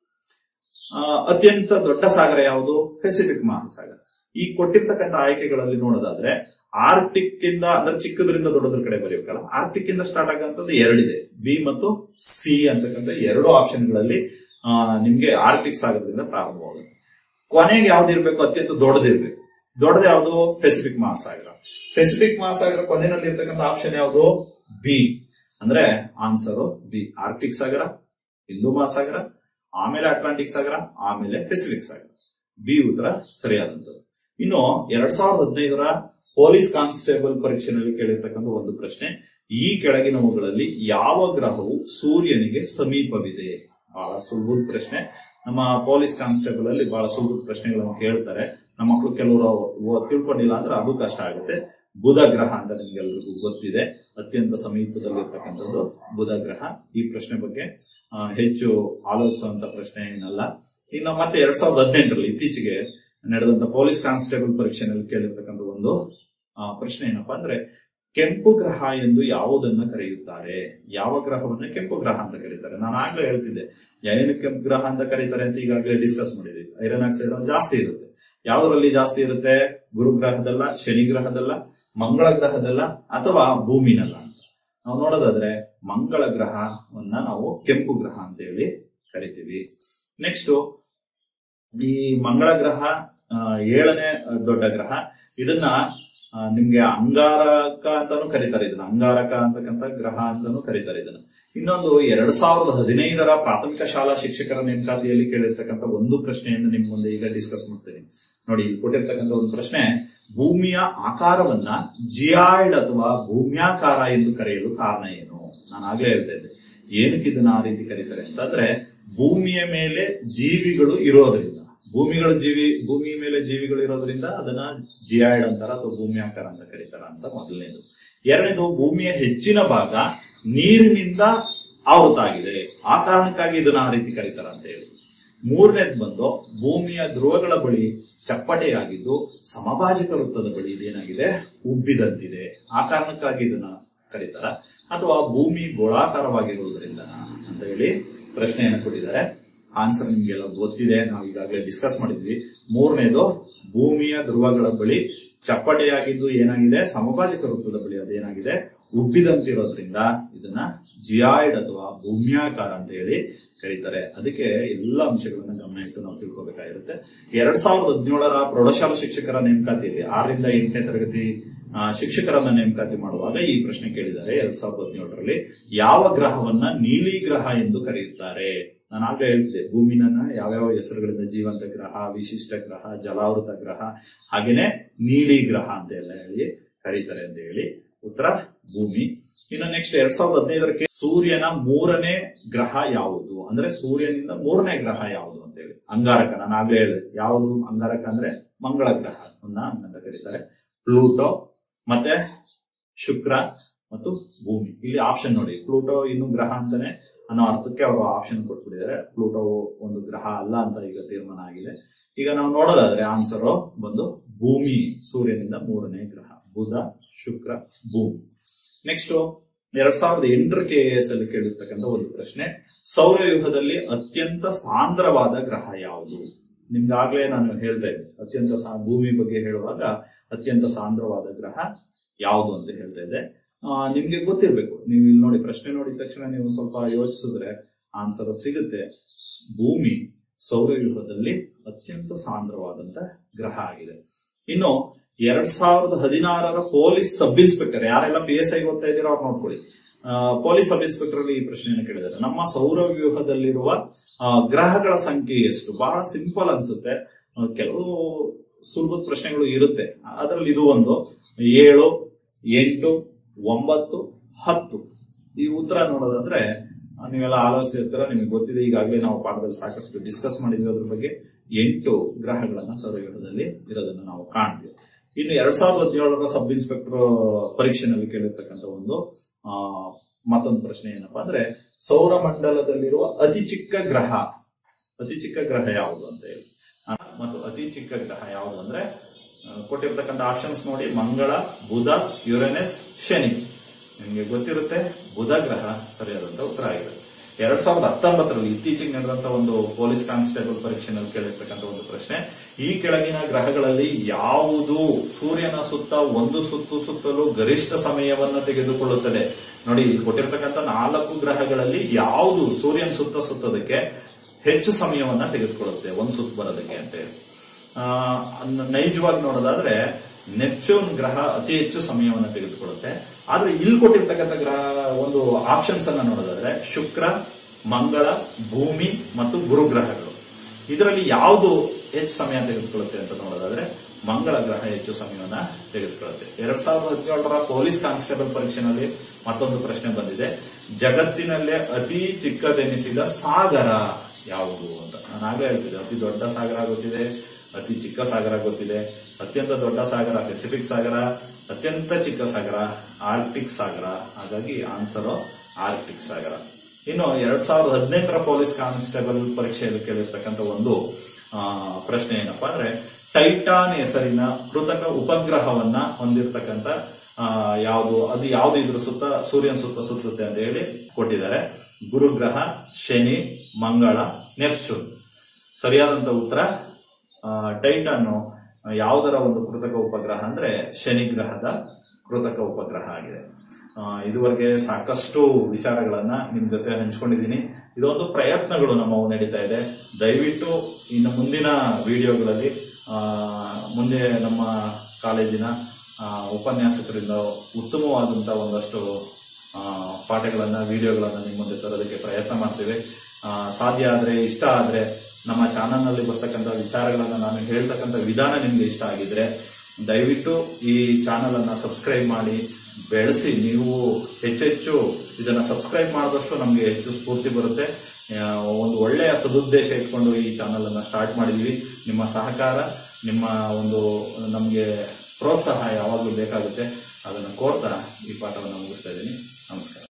ಆ, ಅತ್ಯಂತ ದೊಡ್ಡ ಸಾಗರ ಯಾವುದು ಪೆಸಿಫಿಕ್ ಮಹಾಸಾಗರ ಈ ಕೊಟ್ಟಿರ್ತಕ್ಕಂಥ ಆಯ್ಕೆಗಳಲ್ಲಿ ನೋಡೋದಾದ್ರೆ ಆರ್ಕ್ಟಿಕ್ ಇಂದ ಅಂದ್ರೆ ಚಿಕ್ಕದ್ರಿಂದ ದೊಡ್ಡದ್ರ ಕಡೆ ಬರೆಯಬೇಕಲ್ಲ ಆರ್ಕ್ಟಿಕ್ ಇಂದ ಸ್ಟಾರ್ಟ್ ಆಗಂತದ್ದು ಎರಡಿದೆ ಬಿ ಮತ್ತು ಸಿ ಅಂತಕ್ಕಂಥ ಎರಡು ಆಪ್ಷನ್ಗಳಲ್ಲಿ ಆ, ನಿಮ್ಗೆ ಆರ್ಕ್ಟಿಕ್ ಸಾಗರದಿಂದ ಪ್ರಾರಂಭವಾಗುತ್ತೆ ಕೊನೆಗೆ ಯಾವ್ದಿರ್ಬೇಕು ಅತ್ಯಂತ ದೊಡ್ಡದಿರ್ಬೇಕು ದೊಡ್ಡದು ಯಾವುದು ಪೆಸಿಫಿಕ್ ಮಹಾಸಾಗರ ಪೆಸಿಫಿಕ್ ಮಹಾಸಾಗರ ಕೊನೆಯಲ್ಲಿ ಇರ್ತಕ್ಕಂಥ ಆಪ್ಷನ್ ಯಾವುದು ಬಿ ಅಂದ್ರೆ ಆನ್ಸರ್ ಬಿ ಆರ್ಕ್ಟಿಕ್ ಸಾಗರ ಹಿಂದೂ ಮಹಾಸಾಗರ ಆಮೇಲೆ ಅಟ್ಲಾಂಟಿಕ್ ಸಾಗರ ಆಮೇಲೆ ಪೆಸಿಫಿಕ್ ಸಾಗರ ಬಿ ಉತ್ತರ ಸರಿಯಾದಂತದ್ದು ಇನ್ನು ಎರಡ್ ಸಾವಿರದ ಹದಿನೈದರ ಪೊಲೀಸ್ ಕಾನ್ಸ್ಟೇಬಲ್ ಪರೀಕ್ಷೆಯಲ್ಲಿ ಕೇಳಿರ್ತಕ್ಕಂಥ ಒಂದು ಪ್ರಶ್ನೆ ಈ ಕೆಳಗಿನವುಗಳಲ್ಲಿ ಯಾವ ಗ್ರಹವು ಸೂರ್ಯನಿಗೆ ಸಮೀಪವಿದೆ ಬಹಳ ಸುಲಭದ ಪ್ರಶ್ನೆ ನಮ್ಮ ಪೊಲೀಸ್ ಕಾನ್ಸ್ಟೇಬಲ್ ಅಲ್ಲಿ ಬಹಳ ಸುಲಭದ ಪ್ರಶ್ನೆಗಳನ್ನು ಕೇಳ್ತಾರೆ ನಮ್ಮ ಮಕ್ಕಳು ಕೆಲವರು ಓ- ತಿಳ್ಕೊಂಡಿಲ್ಲ ಅಂದ್ರೆ ಅದು ಕಷ್ಟ ಆಗುತ್ತೆ ಬುಧ ಗ್ರಹ ಅಂತ ನಿಮ್ಗೆಲ್ರಿಗೂ ಗೊತ್ತಿದೆ ಅತ್ಯಂತ ಸಮೀಪದಲ್ಲಿರ್ತಕ್ಕಂಥದ್ದು ಬುಧ ಗ್ರಹ ಈ ಪ್ರಶ್ನೆ ಬಗ್ಗೆ ಆ, ಹೆಚ್ಚು ಆಲೋಚಿಸುವಂತ ಪ್ರಶ್ನೆ ಏನಲ್ಲ ಇನ್ನು ಮತ್ತೆ ಎರಡ್ ಸಾವಿರದ ಹದಿನೆಂಟರಲ್ಲಿ ಇತ್ತೀಚೆಗೆ ನಡೆದಂತ ಪೊಲೀಸ್ ಕಾನ್ಸ್ಟೇಬಲ್ ಪರೀಕ್ಷೆನಲ್ಲಿ ಕೇಳಿರ್ತಕ್ಕಂಥ ಒಂದು ಆ, ಪ್ರಶ್ನೆ ಏನಪ್ಪಾ ಅಂದ್ರೆ ಕೆಂಪು ಗ್ರಹ ಎಂದು ಯಾವುದನ್ನ ಕರೆಯುತ್ತಾರೆ ಯಾವ ಗ್ರಹವನ್ನ ಕೆಂಪು ಗ್ರಹ ಅಂತ ಕರೀತಾರೆ ನಾನು ಆಗ್ಲೇ ಹೇಳ್ತಿದ್ದೆ ಏನು ಕೆಂಪು ಗ್ರಹ ಅಂತ ಕರೀತಾರೆ ಅಂತ ಈಗಾಗಲೇ ಡಿಸ್ಕಸ್ ಮಾಡಿದ್ವಿ ಐರನ್ ಆಕ್ಸೈಡ್ ಜಾಸ್ತಿ ಇರುತ್ತೆ ಯಾವುದರಲ್ಲಿ ಜಾಸ್ತಿ ಇರುತ್ತೆ ಗುರು ಗ್ರಹದಲ್ಲ ಶನಿ ಗ್ರಹದಲ್ಲ ಮಂಗಳ ಗ್ರಹದಲ್ಲ ಅಥವಾ ಭೂಮಿನಲ್ಲ ಅಂತ ನಾವು ನೋಡೋದಾದ್ರೆ ಮಂಗಳ ಗ್ರಹವನ್ನ ನಾವು ಕೆಂಪು ಗ್ರಹ ಅಂತ ಹೇಳಿ ಕರಿತೀವಿ ನೆಕ್ಸ್ಟ್ ಈ ಮಂಗಳ ಗ್ರಹ ಆ, ಏಳನೇ ಆ, ದೊಡ್ಡ ಗ್ರಹ ಇದನ್ನ ಆ, ನಿಮ್ಗೆ ಅಂಗಾರಕ ಅಂತಾನು ಕರೀತಾರೆ ಇದನ್ನ ಅಂಗಾರಕ ಅಂತಕ್ಕಂಥ ಗ್ರಹ ಅಂತಾನು ಕರೀತಾರೆ ಇದನ್ನ ಇನ್ನೊಂದು ಎರಡ್ ಸಾವಿರದ ಹದಿನೈದರ ಪ್ರಾಥಮಿಕ ಶಾಲಾ ಶಿಕ್ಷಕರ ನೇಮಕಾತಿಯಲ್ಲಿ ಕೇಳಿರ್ತಕ್ಕಂಥ ಒಂದು ಪ್ರಶ್ನೆಯನ್ನು ನಿಮ್ ಮುಂದೆ ಈಗ ಡಿಸ್ಕಸ್ ಮಾಡ್ತೇನೆ ನೋಡಿ ಇಲ್ಲಿ ಕೊಟ್ಟಿರ್ತಕ್ಕಂಥ ಒಂದು ಪ್ರಶ್ನೆ ಭೂಮಿಯ ಆಕಾರವನ್ನ ಜಿಯಾಯ್ಡ್ ಅಥವಾ ಭೂಮ್ಯಾಕಾರ ಎಂದು ಕರೆಯಲು ಕಾರಣ ಏನು ನಾನು ಆಗ್ಲೇ ಹೇಳ್ತಾ ಇದ್ದೆ ಏನಕ್ಕೆ ಇದನ್ನ ಆ ರೀತಿ ಕರೀತಾರೆ ಅಂತಂದ್ರೆ ಭೂಮಿಯ ಮೇಲೆ ಜೀವಿಗಳು ಇರೋದ್ರಿಂದ ಭೂಮಿಗಳು ಜೀವಿ ಭೂಮಿ ಮೇಲೆ ಜೀವಿಗಳು ಇರೋದ್ರಿಂದ ಅದನ್ನ ಜಿಯಾಯ್ಡ್ ಅಂತಾರ ಅಥವಾ ಭೂಮ್ಯಾಕಾರ ಅಂತ ಕರೀತಾರ ಅಂತ ಮೊದಲನೇದು ಎರಡನೇದು ಭೂಮಿಯ ಹೆಚ್ಚಿನ ಭಾಗ ನೀರಿನಿಂದ ಆವೃತ್ತಾಗಿದೆ ಆ ಕಾರಣಕ್ಕಾಗಿ ಇದನ್ನ ಆ ರೀತಿ ಕರೀತಾರ ಅಂತ ಹೇಳಿ ಮೂರನೇದು ಬಂದು ಭೂಮಿಯ ಧ್ರುವಗಳ ಬಳಿ ಚಪ್ಪಟೆಯಾಗಿದ್ದು ಸಮಭಾಜಕ ವೃತ್ತದ ಬಳಿ ಇದೇನಾಗಿದೆ ಉಬ್ಬಿದಂತಿದೆ ಆ ಕಾರಣಕ್ಕಾಗಿ ಇದನ್ನ ಕರೀತಾರ ಅಥವಾ ಭೂಮಿ ಗೋಳಾಕಾರವಾಗಿರುವುದರಿಂದ ಅಂತ ಹೇಳಿ ಪ್ರಶ್ನೆಯನ್ನು ಕೊಟ್ಟಿದ್ದಾರೆ ಆನ್ಸರ್ ನಿಮ್ಗೆಲ್ಲ ಗೊತ್ತಿದೆ ನಾವು ಈಗಾಗಲೇ ಡಿಸ್ಕಸ್ ಮಾಡಿದ್ವಿ ಮೂರನೇದು ಭೂಮಿಯ ಧ್ರುವಗಳ ಬಳಿ ಚಪ್ಪಟೆಯಾಗಿದ್ದು ಏನಾಗಿದೆ ಸಮಭಾಜಕ ವೃತ್ತದ ಬಳಿ ಅದೇನಾಗಿದೆ ಉಬ್ಬಿದಂತಿರೋದ್ರಿಂದ ಇದನ್ನ ಜಿಯಾಯ್ಡ್ ಅಥವಾ ಭೂಮ್ಯಾಕಾರ ಅಂತ ಹೇಳಿ ಕರೀತಾರೆ ಅದಕ್ಕೆ ಎಲ್ಲ ಅಂಶಗಳನ್ನ ಗಮನ ಇಟ್ಟು ನಾವು ತಿಳ್ಕೊಬೇಕಾಗಿರುತ್ತೆ ಎರಡ್ ಸಾವಿರದ ಹದಿನೇಳರ ಪ್ರೌಢಶಾಲಾ ಶಿಕ್ಷಕರ ನೇಮಕಾತಿಯಲ್ಲಿ ಆರರಿಂದ ಎಂಟನೇ ತರಗತಿ ಆ, ಶಿಕ್ಷಕರನ್ನ ನೇಮಕಾತಿ ಮಾಡುವಾಗ ಈ ಪ್ರಶ್ನೆ ಕೇಳಿದ್ದಾರೆ ಎರಡ್ ಸಾವಿರದ ಹದಿನೇಳರಲ್ಲಿ ಯಾವ ಗ್ರಹವನ್ನ ನೀಲಿ ಗ್ರಹ ಎಂದು ಕರೆಯುತ್ತಾರೆ ನಾನು ಆಗ ಹೇಳ್ತಿದ್ದೆ ಭೂಮಿನ ಯಾವ್ಯಾವ ಹೆಸರುಗಳಿಂದ ಜೀವಂತ ಗ್ರಹ ವಿಶಿಷ್ಟ ಗ್ರಹ ಜಲಾವೃತ ಗ್ರಹ ಹಾಗೇನೆ ನೀಲಿ ಗ್ರಹ ಅಂತ ಎಲ್ಲ ಹೇಳಿ ಕರೀತಾರೆ ಅಂತ ಹೇಳಿ ಉತ್ತರ ಭೂಮಿ ಇನ್ನು ನೆಕ್ಸ್ಟ್ ಎರಡ್ ಸಾವಿರದ ಹದಿನೈದರಕ್ಕೆ ಸೂರ್ಯನ ಮೂರನೇ ಗ್ರಹ ಯಾವುದು ಅಂದ್ರೆ ಸೂರ್ಯನಿಂದ ಮೂರನೇ ಗ್ರಹ ಯಾವುದು ಅಂತ ಹೇಳಿ ಅಂಗಾರಕ ನಾನು ಆಗ್ಲೇ ಹೇಳಿದೆ ಯಾವುದು ಅಂಗಾರಕ ಅಂದ್ರೆ ಮಂಗಳ ಗ್ರಹ ಅಂತ ಕರೀತಾರೆ ಪ್ಲೂಟೋ ಮತ್ತೆ ಶುಕ್ರ ಮತ್ತು ಭೂಮಿ ಇಲ್ಲಿ ಆಪ್ಷನ್ ನೋಡಿ ಪ್ಲೂಟೋ ಇನ್ನು ಗ್ರಹ ಅಂತಾನೆ ಅನ್ನೋ ಅರ್ಥಕ್ಕೆ ಅವರು ಆಪ್ಷನ್ ಕೊಟ್ಬಿಟ್ಟಿದ್ದಾರೆ ಪ್ಲೂಟೋ ಒಂದು ಗ್ರಹ ಅಲ್ಲ ಅಂತ ಈಗ ತೀರ್ಮಾನ ಆಗಿದೆ ಈಗ ನಾವು ನೋಡೋದಾದ್ರೆ ಆನ್ಸರ್ ಬಂದು ಭೂಮಿ ಸೂರ್ಯನಿಂದ ಮೂರನೇ ಗ್ರಹ ಬುಧ ಶುಕ್ರ ಭೂಮಿ ನೆಕ್ಸ್ಟ್ ಎರಡ್ ಸಾವಿರದ ಎಂಟರ ಕೆ ಎಸ್ ಅಲ್ಲಿ ಕೇಳಿರ್ತಕ್ಕಂಥ ಒಂದು ಪ್ರಶ್ನೆ ಸೌರವ್ಯೂಹದಲ್ಲಿ ಅತ್ಯಂತ ಸಾಂದ್ರವಾದ ಗ್ರಹ ಯಾವುದು ನಿಮ್ಗಾಗ್ಲೇ ನಾನು ಹೇಳ್ತಾ ಇದ್ದೆ ಅತ್ಯಂತ ಸಾ- ಭೂಮಿ ಬಗ್ಗೆ ಹೇಳುವಾಗ ಅತ್ಯಂತ ಸಾಂದ್ರವಾದ ಗ್ರಹ ಯಾವುದು ಅಂತ ಹೇಳ್ತಾ ಇದ್ದೆ ಆ, ನಿಮ್ಗೆ ಗೊತ್ತಿರ್ಬೇಕು ನೀವು ಇಲ್ಲಿ ನೋಡಿ ಪ್ರಶ್ನೆ ನೋಡಿದ ತಕ್ಷಣ ನೀವು ಸ್ವಲ್ಪ ಯೋಚಿಸಿದ್ರೆ ಆನ್ಸರ್ ಸಿಗುತ್ತೆ ಸ್- ಭೂಮಿ ಸೌರವ್ಯೂಹದಲ್ಲಿ ಅತ್ಯಂತ ಸಾಂದ್ರವಾದಂತ ಗ್ರಹ ಆಗಿದೆ ಇನ್ನು ಎರಡ್ ಸಾವಿರದ ಹದಿನಾರರ ಪೊಲೀಸ್ ಸಬ್ ಇನ್ಸ್ಪೆಕ್ಟರ್ ಯಾರೆಲ್ಲ ಪಿ ಎಸ್ ಐ ಓದ್ತಾ ಇದ್ದೀರೋ ಅವ್ರು ನೋಡ್ಕೊಳ್ಳಿ ಆ, ಪೊಲೀಸ್ ಸಬ್ ಇನ್ಸ್ಪೆಕ್ಟರ್ ಅಲ್ಲಿ ಈ ಪ್ರಶ್ನೆಯನ್ನು ಕೇಳಿದ್ದಾರೆ ನಮ್ಮ ಸೌರವ್ಯೂಹದಲ್ಲಿರುವ ಆ, ಗ್ರಹಗಳ ಸಂಖ್ಯೆ ಎಷ್ಟು ಬಹಳ ಸಿಂಪಲ್ ಅನ್ಸುತ್ತೆ ಆ, ಕೆಲವು ಸುಲಭದ ಪ್ರಶ್ನೆಗಳು ಇರುತ್ತೆ ಅದರಲ್ಲಿ ಇದು ಒಂದು ಏಳು ಎಂಟು ಒಂಬತ್ತು ಹತ್ತು ಈ ಉತ್ತರ ನೋಡೋದಾದ್ರೆ ಆ, ನೀವೆಲ್ಲ ಆಲೋಚಿಸಿರ್ತೀರ ನಿಮಗೆ ಗೊತ್ತಿದೆ ಈಗಾಗಲೇ ನಾವು ಪಾಠದಲ್ಲಿ ಸಾಕಷ್ಟು ಡಿಸ್ಕಸ್ ಮಾಡಿದ್ವಿ ಅದ್ರ ಬಗ್ಗೆ ಎಂಟು ಗ್ರಹಗಳನ್ನ ಸೌರವ್ಯೂಹದಲ್ಲಿ ಇರೋದನ್ನ ನಾವು ಕಾಣ್ತೀವಿ ಇನ್ನು ಎರಡ್ ಸಾವಿರದ ಹದಿನೇಳರ ಸಬ್ ಇನ್ಸ್ಪೆಕ್ಟರ್ ಪರೀಕ್ಷೆನಲ್ಲಿ ಕೇಳಿರ್ತಕ್ಕಂಥ ಒಂದು ಆ, ಮತ್ತೊಂದು ಪ್ರಶ್ನೆ ಏನಪ್ಪಾ ಅಂದ್ರೆ ಸೌರಮಂಡಲದಲ್ಲಿರುವ ಅತಿ ಚಿಕ್ಕ ಗ್ರಹ ಅತಿ ಚಿಕ್ಕ ಗ್ರಹ ಯಾವುದು ಅಂತ ಹೇಳಿ ಆ, ಮತ್ತು ಅತಿ ಚಿಕ್ಕ ಗ್ರಹ ಯಾವುದು ಅಂದ್ರೆ ಆ, ಕೊಟ್ಟಿರ್ತಕ್ಕಂಥ ಆಪ್ಷನ್ಸ್ ನೋಡಿ ಮಂಗಳ ಬುಧ ಯುರೇನಸ್ ಶನಿ ನಿಮಗೆ ಗೊತ್ತಿರುತ್ತೆ ಬುಧ ಗ್ರಹ ಸರಿಯಾದಂತ ಉತ್ತರ ಆಗಿದೆ ಎರಡ್ ಸಾವಿರದ ಹತ್ತೊಂಬತ್ತರಲ್ಲಿ ಇತ್ತೀಚೆಗೆ ನಡೆದಂತ ಒಂದು ಪೊಲೀಸ್ ಕಾನ್ಸ್ಟೇಬಲ್ ಪರೀಕ್ಷೆನಲ್ಲಿ ಕೇಳಿರ್ತಕ್ಕಂಥ ಒಂದು ಪ್ರಶ್ನೆ ಈ ಕೆಳಗಿನ ಗ್ರಹಗಳಲ್ಲಿ ಯಾವುದು ಸೂರ್ಯನ ಸುತ್ತ ಒಂದು ಸುತ್ತು ಸುತ್ತಲೂ ಗರಿಷ್ಠ ಸಮಯವನ್ನ ತೆಗೆದುಕೊಳ್ಳುತ್ತದೆ ನೋಡಿ ಇಲ್ಲಿ ಕೊಟ್ಟಿರ್ತಕ್ಕಂಥ ನಾಲ್ಕು ಗ್ರಹಗಳಲ್ಲಿ ಯಾವುದು ಸೂರ್ಯನ ಸುತ್ತ ಸುತ್ತೋದಕ್ಕೆ ಹೆಚ್ಚು ಸಮಯವನ್ನ ತೆಗೆದುಕೊಳ್ಳುತ್ತೆ ಒಂದು ಸುತ್ತು ಬರೋದಕ್ಕೆ ಅಂತ ಹೇಳಿ ಆ, ಅದ್ನ ನೈಜವಾಗಿ ನೋಡೋದಾದ್ರೆ ನೆಪ್ಚೂನ್ ಗ್ರಹ ಅತಿ ಹೆಚ್ಚು ಸಮಯವನ್ನು ತೆಗೆದುಕೊಳ್ಳುತ್ತೆ ಆದ್ರೆ ಇಲ್ಲಿ ಕೊಟ್ಟಿರ್ತಕ್ಕಂಥ ಗ್ರಹ ಒಂದು ಆಪ್ಷನ್ಸ್ ಅನ್ನ ನೋಡೋದಾದ್ರೆ ಶುಕ್ರ ಮಂಗಳ ಭೂಮಿ ಮತ್ತು ಗುರು ಗ್ರಹಗಳು ಇದರಲ್ಲಿ ಯಾವುದು ಹೆಚ್ಚು ಸಮಯ ತೆಗೆದುಕೊಳ್ಳುತ್ತೆ ಅಂತ ನೋಡೋದಾದ್ರೆ ಮಂಗಳ ಗ್ರಹ ಹೆಚ್ಚು ಸಮಯವನ್ನ ತೆಗೆದುಕೊಳ್ಳುತ್ತೆ ಎರಡ್ ಸಾವಿರದ ಹದಿನೇಳರ ಪೊಲೀಸ್ ಕಾನ್ಸ್ಟೇಬಲ್ ಪರೀಕ್ಷೆನಲ್ಲಿ ಮತ್ತೊಂದು ಪ್ರಶ್ನೆ ಬಂದಿದೆ ಜಗತ್ತಿನಲ್ಲೇ ಅತಿ ಚಿಕ್ಕದೆನಿಸಿದ ಸಾಗರ ಯಾವುದು ಅಂತ ನಾನು ಆಗಲೇ ಹೇಳ್ತಿದ್ದೆ ಅತಿ ದೊಡ್ಡ ಸಾಗರ ಗೊತ್ತಿದೆ ಅತಿ ಚಿಕ್ಕ ಸಾಗರ ಗೊತ್ತಿದೆ ಅತ್ಯಂತ ದೊಡ್ಡ ಸಾಗರ ಪೆಸಿಫಿಕ್ ಸಾಗರ ಅತ್ಯಂತ ಚಿಕ್ಕ ಸಾಗರ ಆರ್ಕ್ಟಿಕ್ ಸಾಗರ ಹಾಗಾಗಿ ಆನ್ಸರ್ ಆರ್ಕ್ಟಿಕ್ ಸಾಗರ ಇನ್ನು ಎರಡ್ ಸಾವಿರದ ಹದಿನೆಂಟರ ಪೊಲೀಸ್ ಕಾನ್ಸ್ಟೇಬಲ್ ಪರೀಕ್ಷೆಯಲ್ಲಿ ಕೇಳಿರ್ತಕ್ಕಂಥ ಒಂದು ಆ, ಪ್ರಶ್ನೆ ಏನಪ್ಪಾ ಅಂದ್ರೆ ಟೈಟಾನ್ ಹೆಸರಿನ ಕೃತಕ ಉಪಗ್ರಹವನ್ನ ಹೊಂದಿರತಕ್ಕಂತ ಯಾವುದು ಅದು ಯಾವ್ದು ಇದ್ರ ಸುತ್ತ ಸೂರ್ಯನ ಸುತ್ತ ಸುತ್ತುತ್ತೆ ಅಂತ ಹೇಳಿ ಕೊಟ್ಟಿದ್ದಾರೆ ಗುರುಗ್ರಹ ಶನಿ ಮಂಗಳ ನೆಪ್ಚೂನ್ ಸರಿಯಾದಂತ ಉತ್ತರ ಆ, ಟೈಟಾನ್ ಯಾವುದರ ಒಂದು ಕೃತಕ ಉಪಗ್ರಹ ಅಂದ್ರೆ ಶನಿ ಗ್ರಹದ ಕೃತಕ ಉಪಗ್ರಹ ಆಗಿದೆ ಆ, ಇದುವರೆಗೆ ಸಾಕಷ್ಟು ವಿಚಾರಗಳನ್ನ ನಿಮ್ ಜೊತೆ ಹಂಚ್ಕೊಂಡಿದ್ದೀನಿ ಇದೊಂದು ಪ್ರಯತ್ನಗಳು ನಮ್ಮವು ನಡೀತಾ ಇದೆ ದಯವಿಟ್ಟು ಇನ್ನು ಮುಂದಿನ ವಿಡಿಯೋಗಳಲ್ಲಿ ಆ, ಮುಂದೆ ನಮ್ಮ ಕಾಲೇಜಿನ ಆ, ಉಪನ್ಯಾಸಕರಿಂದ ಉತ್ತಮವಾದಂತ ಒಂದಷ್ಟು ಆ, ಪಾಠಗಳನ್ನ ವಿಡಿಯೋಗಳನ್ನ ನಿಮ್ಮ ಮುಂದೆ ತರೋದಕ್ಕೆ ಪ್ರಯತ್ನ ಮಾಡ್ತೇವೆ ಆ, ಸಾಧ್ಯ ಆದ್ರೆ ಇಷ್ಟ ಆದ್ರೆ ನಮ್ಮ ಚಾನಲ್ನಲ್ಲಿ ಬರ್ತಕ್ಕಂಥ ವಿಚಾರಗಳನ್ನ ನಾನು ಹೇಳ್ತಕ್ಕಂಥ ವಿಧಾನ ನಿಮ್ಗೆ ಇಷ್ಟ ಆಗಿದ್ರೆ ದಯವಿಟ್ಟು ಈ ಚಾನಲ್ ಅನ್ನ ಸಬ್ಸ್ಕ್ರೈಬ್ ಮಾಡಿ ಬೆಳೆಸಿ ನೀವು ಹೆಚ್ಚೆಚ್ಚು ಇದನ್ನ ಸಬ್ಸ್ಕ್ರೈಬ್ ಮಾಡಿದಷ್ಟು ನಮಗೆ ಹೆಚ್ಚು ಸ್ಫೂರ್ತಿ ಬರುತ್ತೆ ಆ, ಒಂದು ಒಳ್ಳೆಯ ಸದುದ್ದೇಶ ಇಟ್ಕೊಂಡು ಈ ಚಾನಲ್ ಅನ್ನ ಸ್ಟಾರ್ಟ್ ಮಾಡಿದ್ವಿ ನಿಮ್ಮ ಸಹಕಾರ ನಿಮ್ಮ ಒಂದು ನಮಗೆ ಪ್ರೋತ್ಸಾಹ ಯಾವಾಗಲೂ ಬೇಕಾಗುತ್ತೆ ಅದನ್ನು ಕೋರ್ತಾ ಈ ಪಾಠವನ್ನು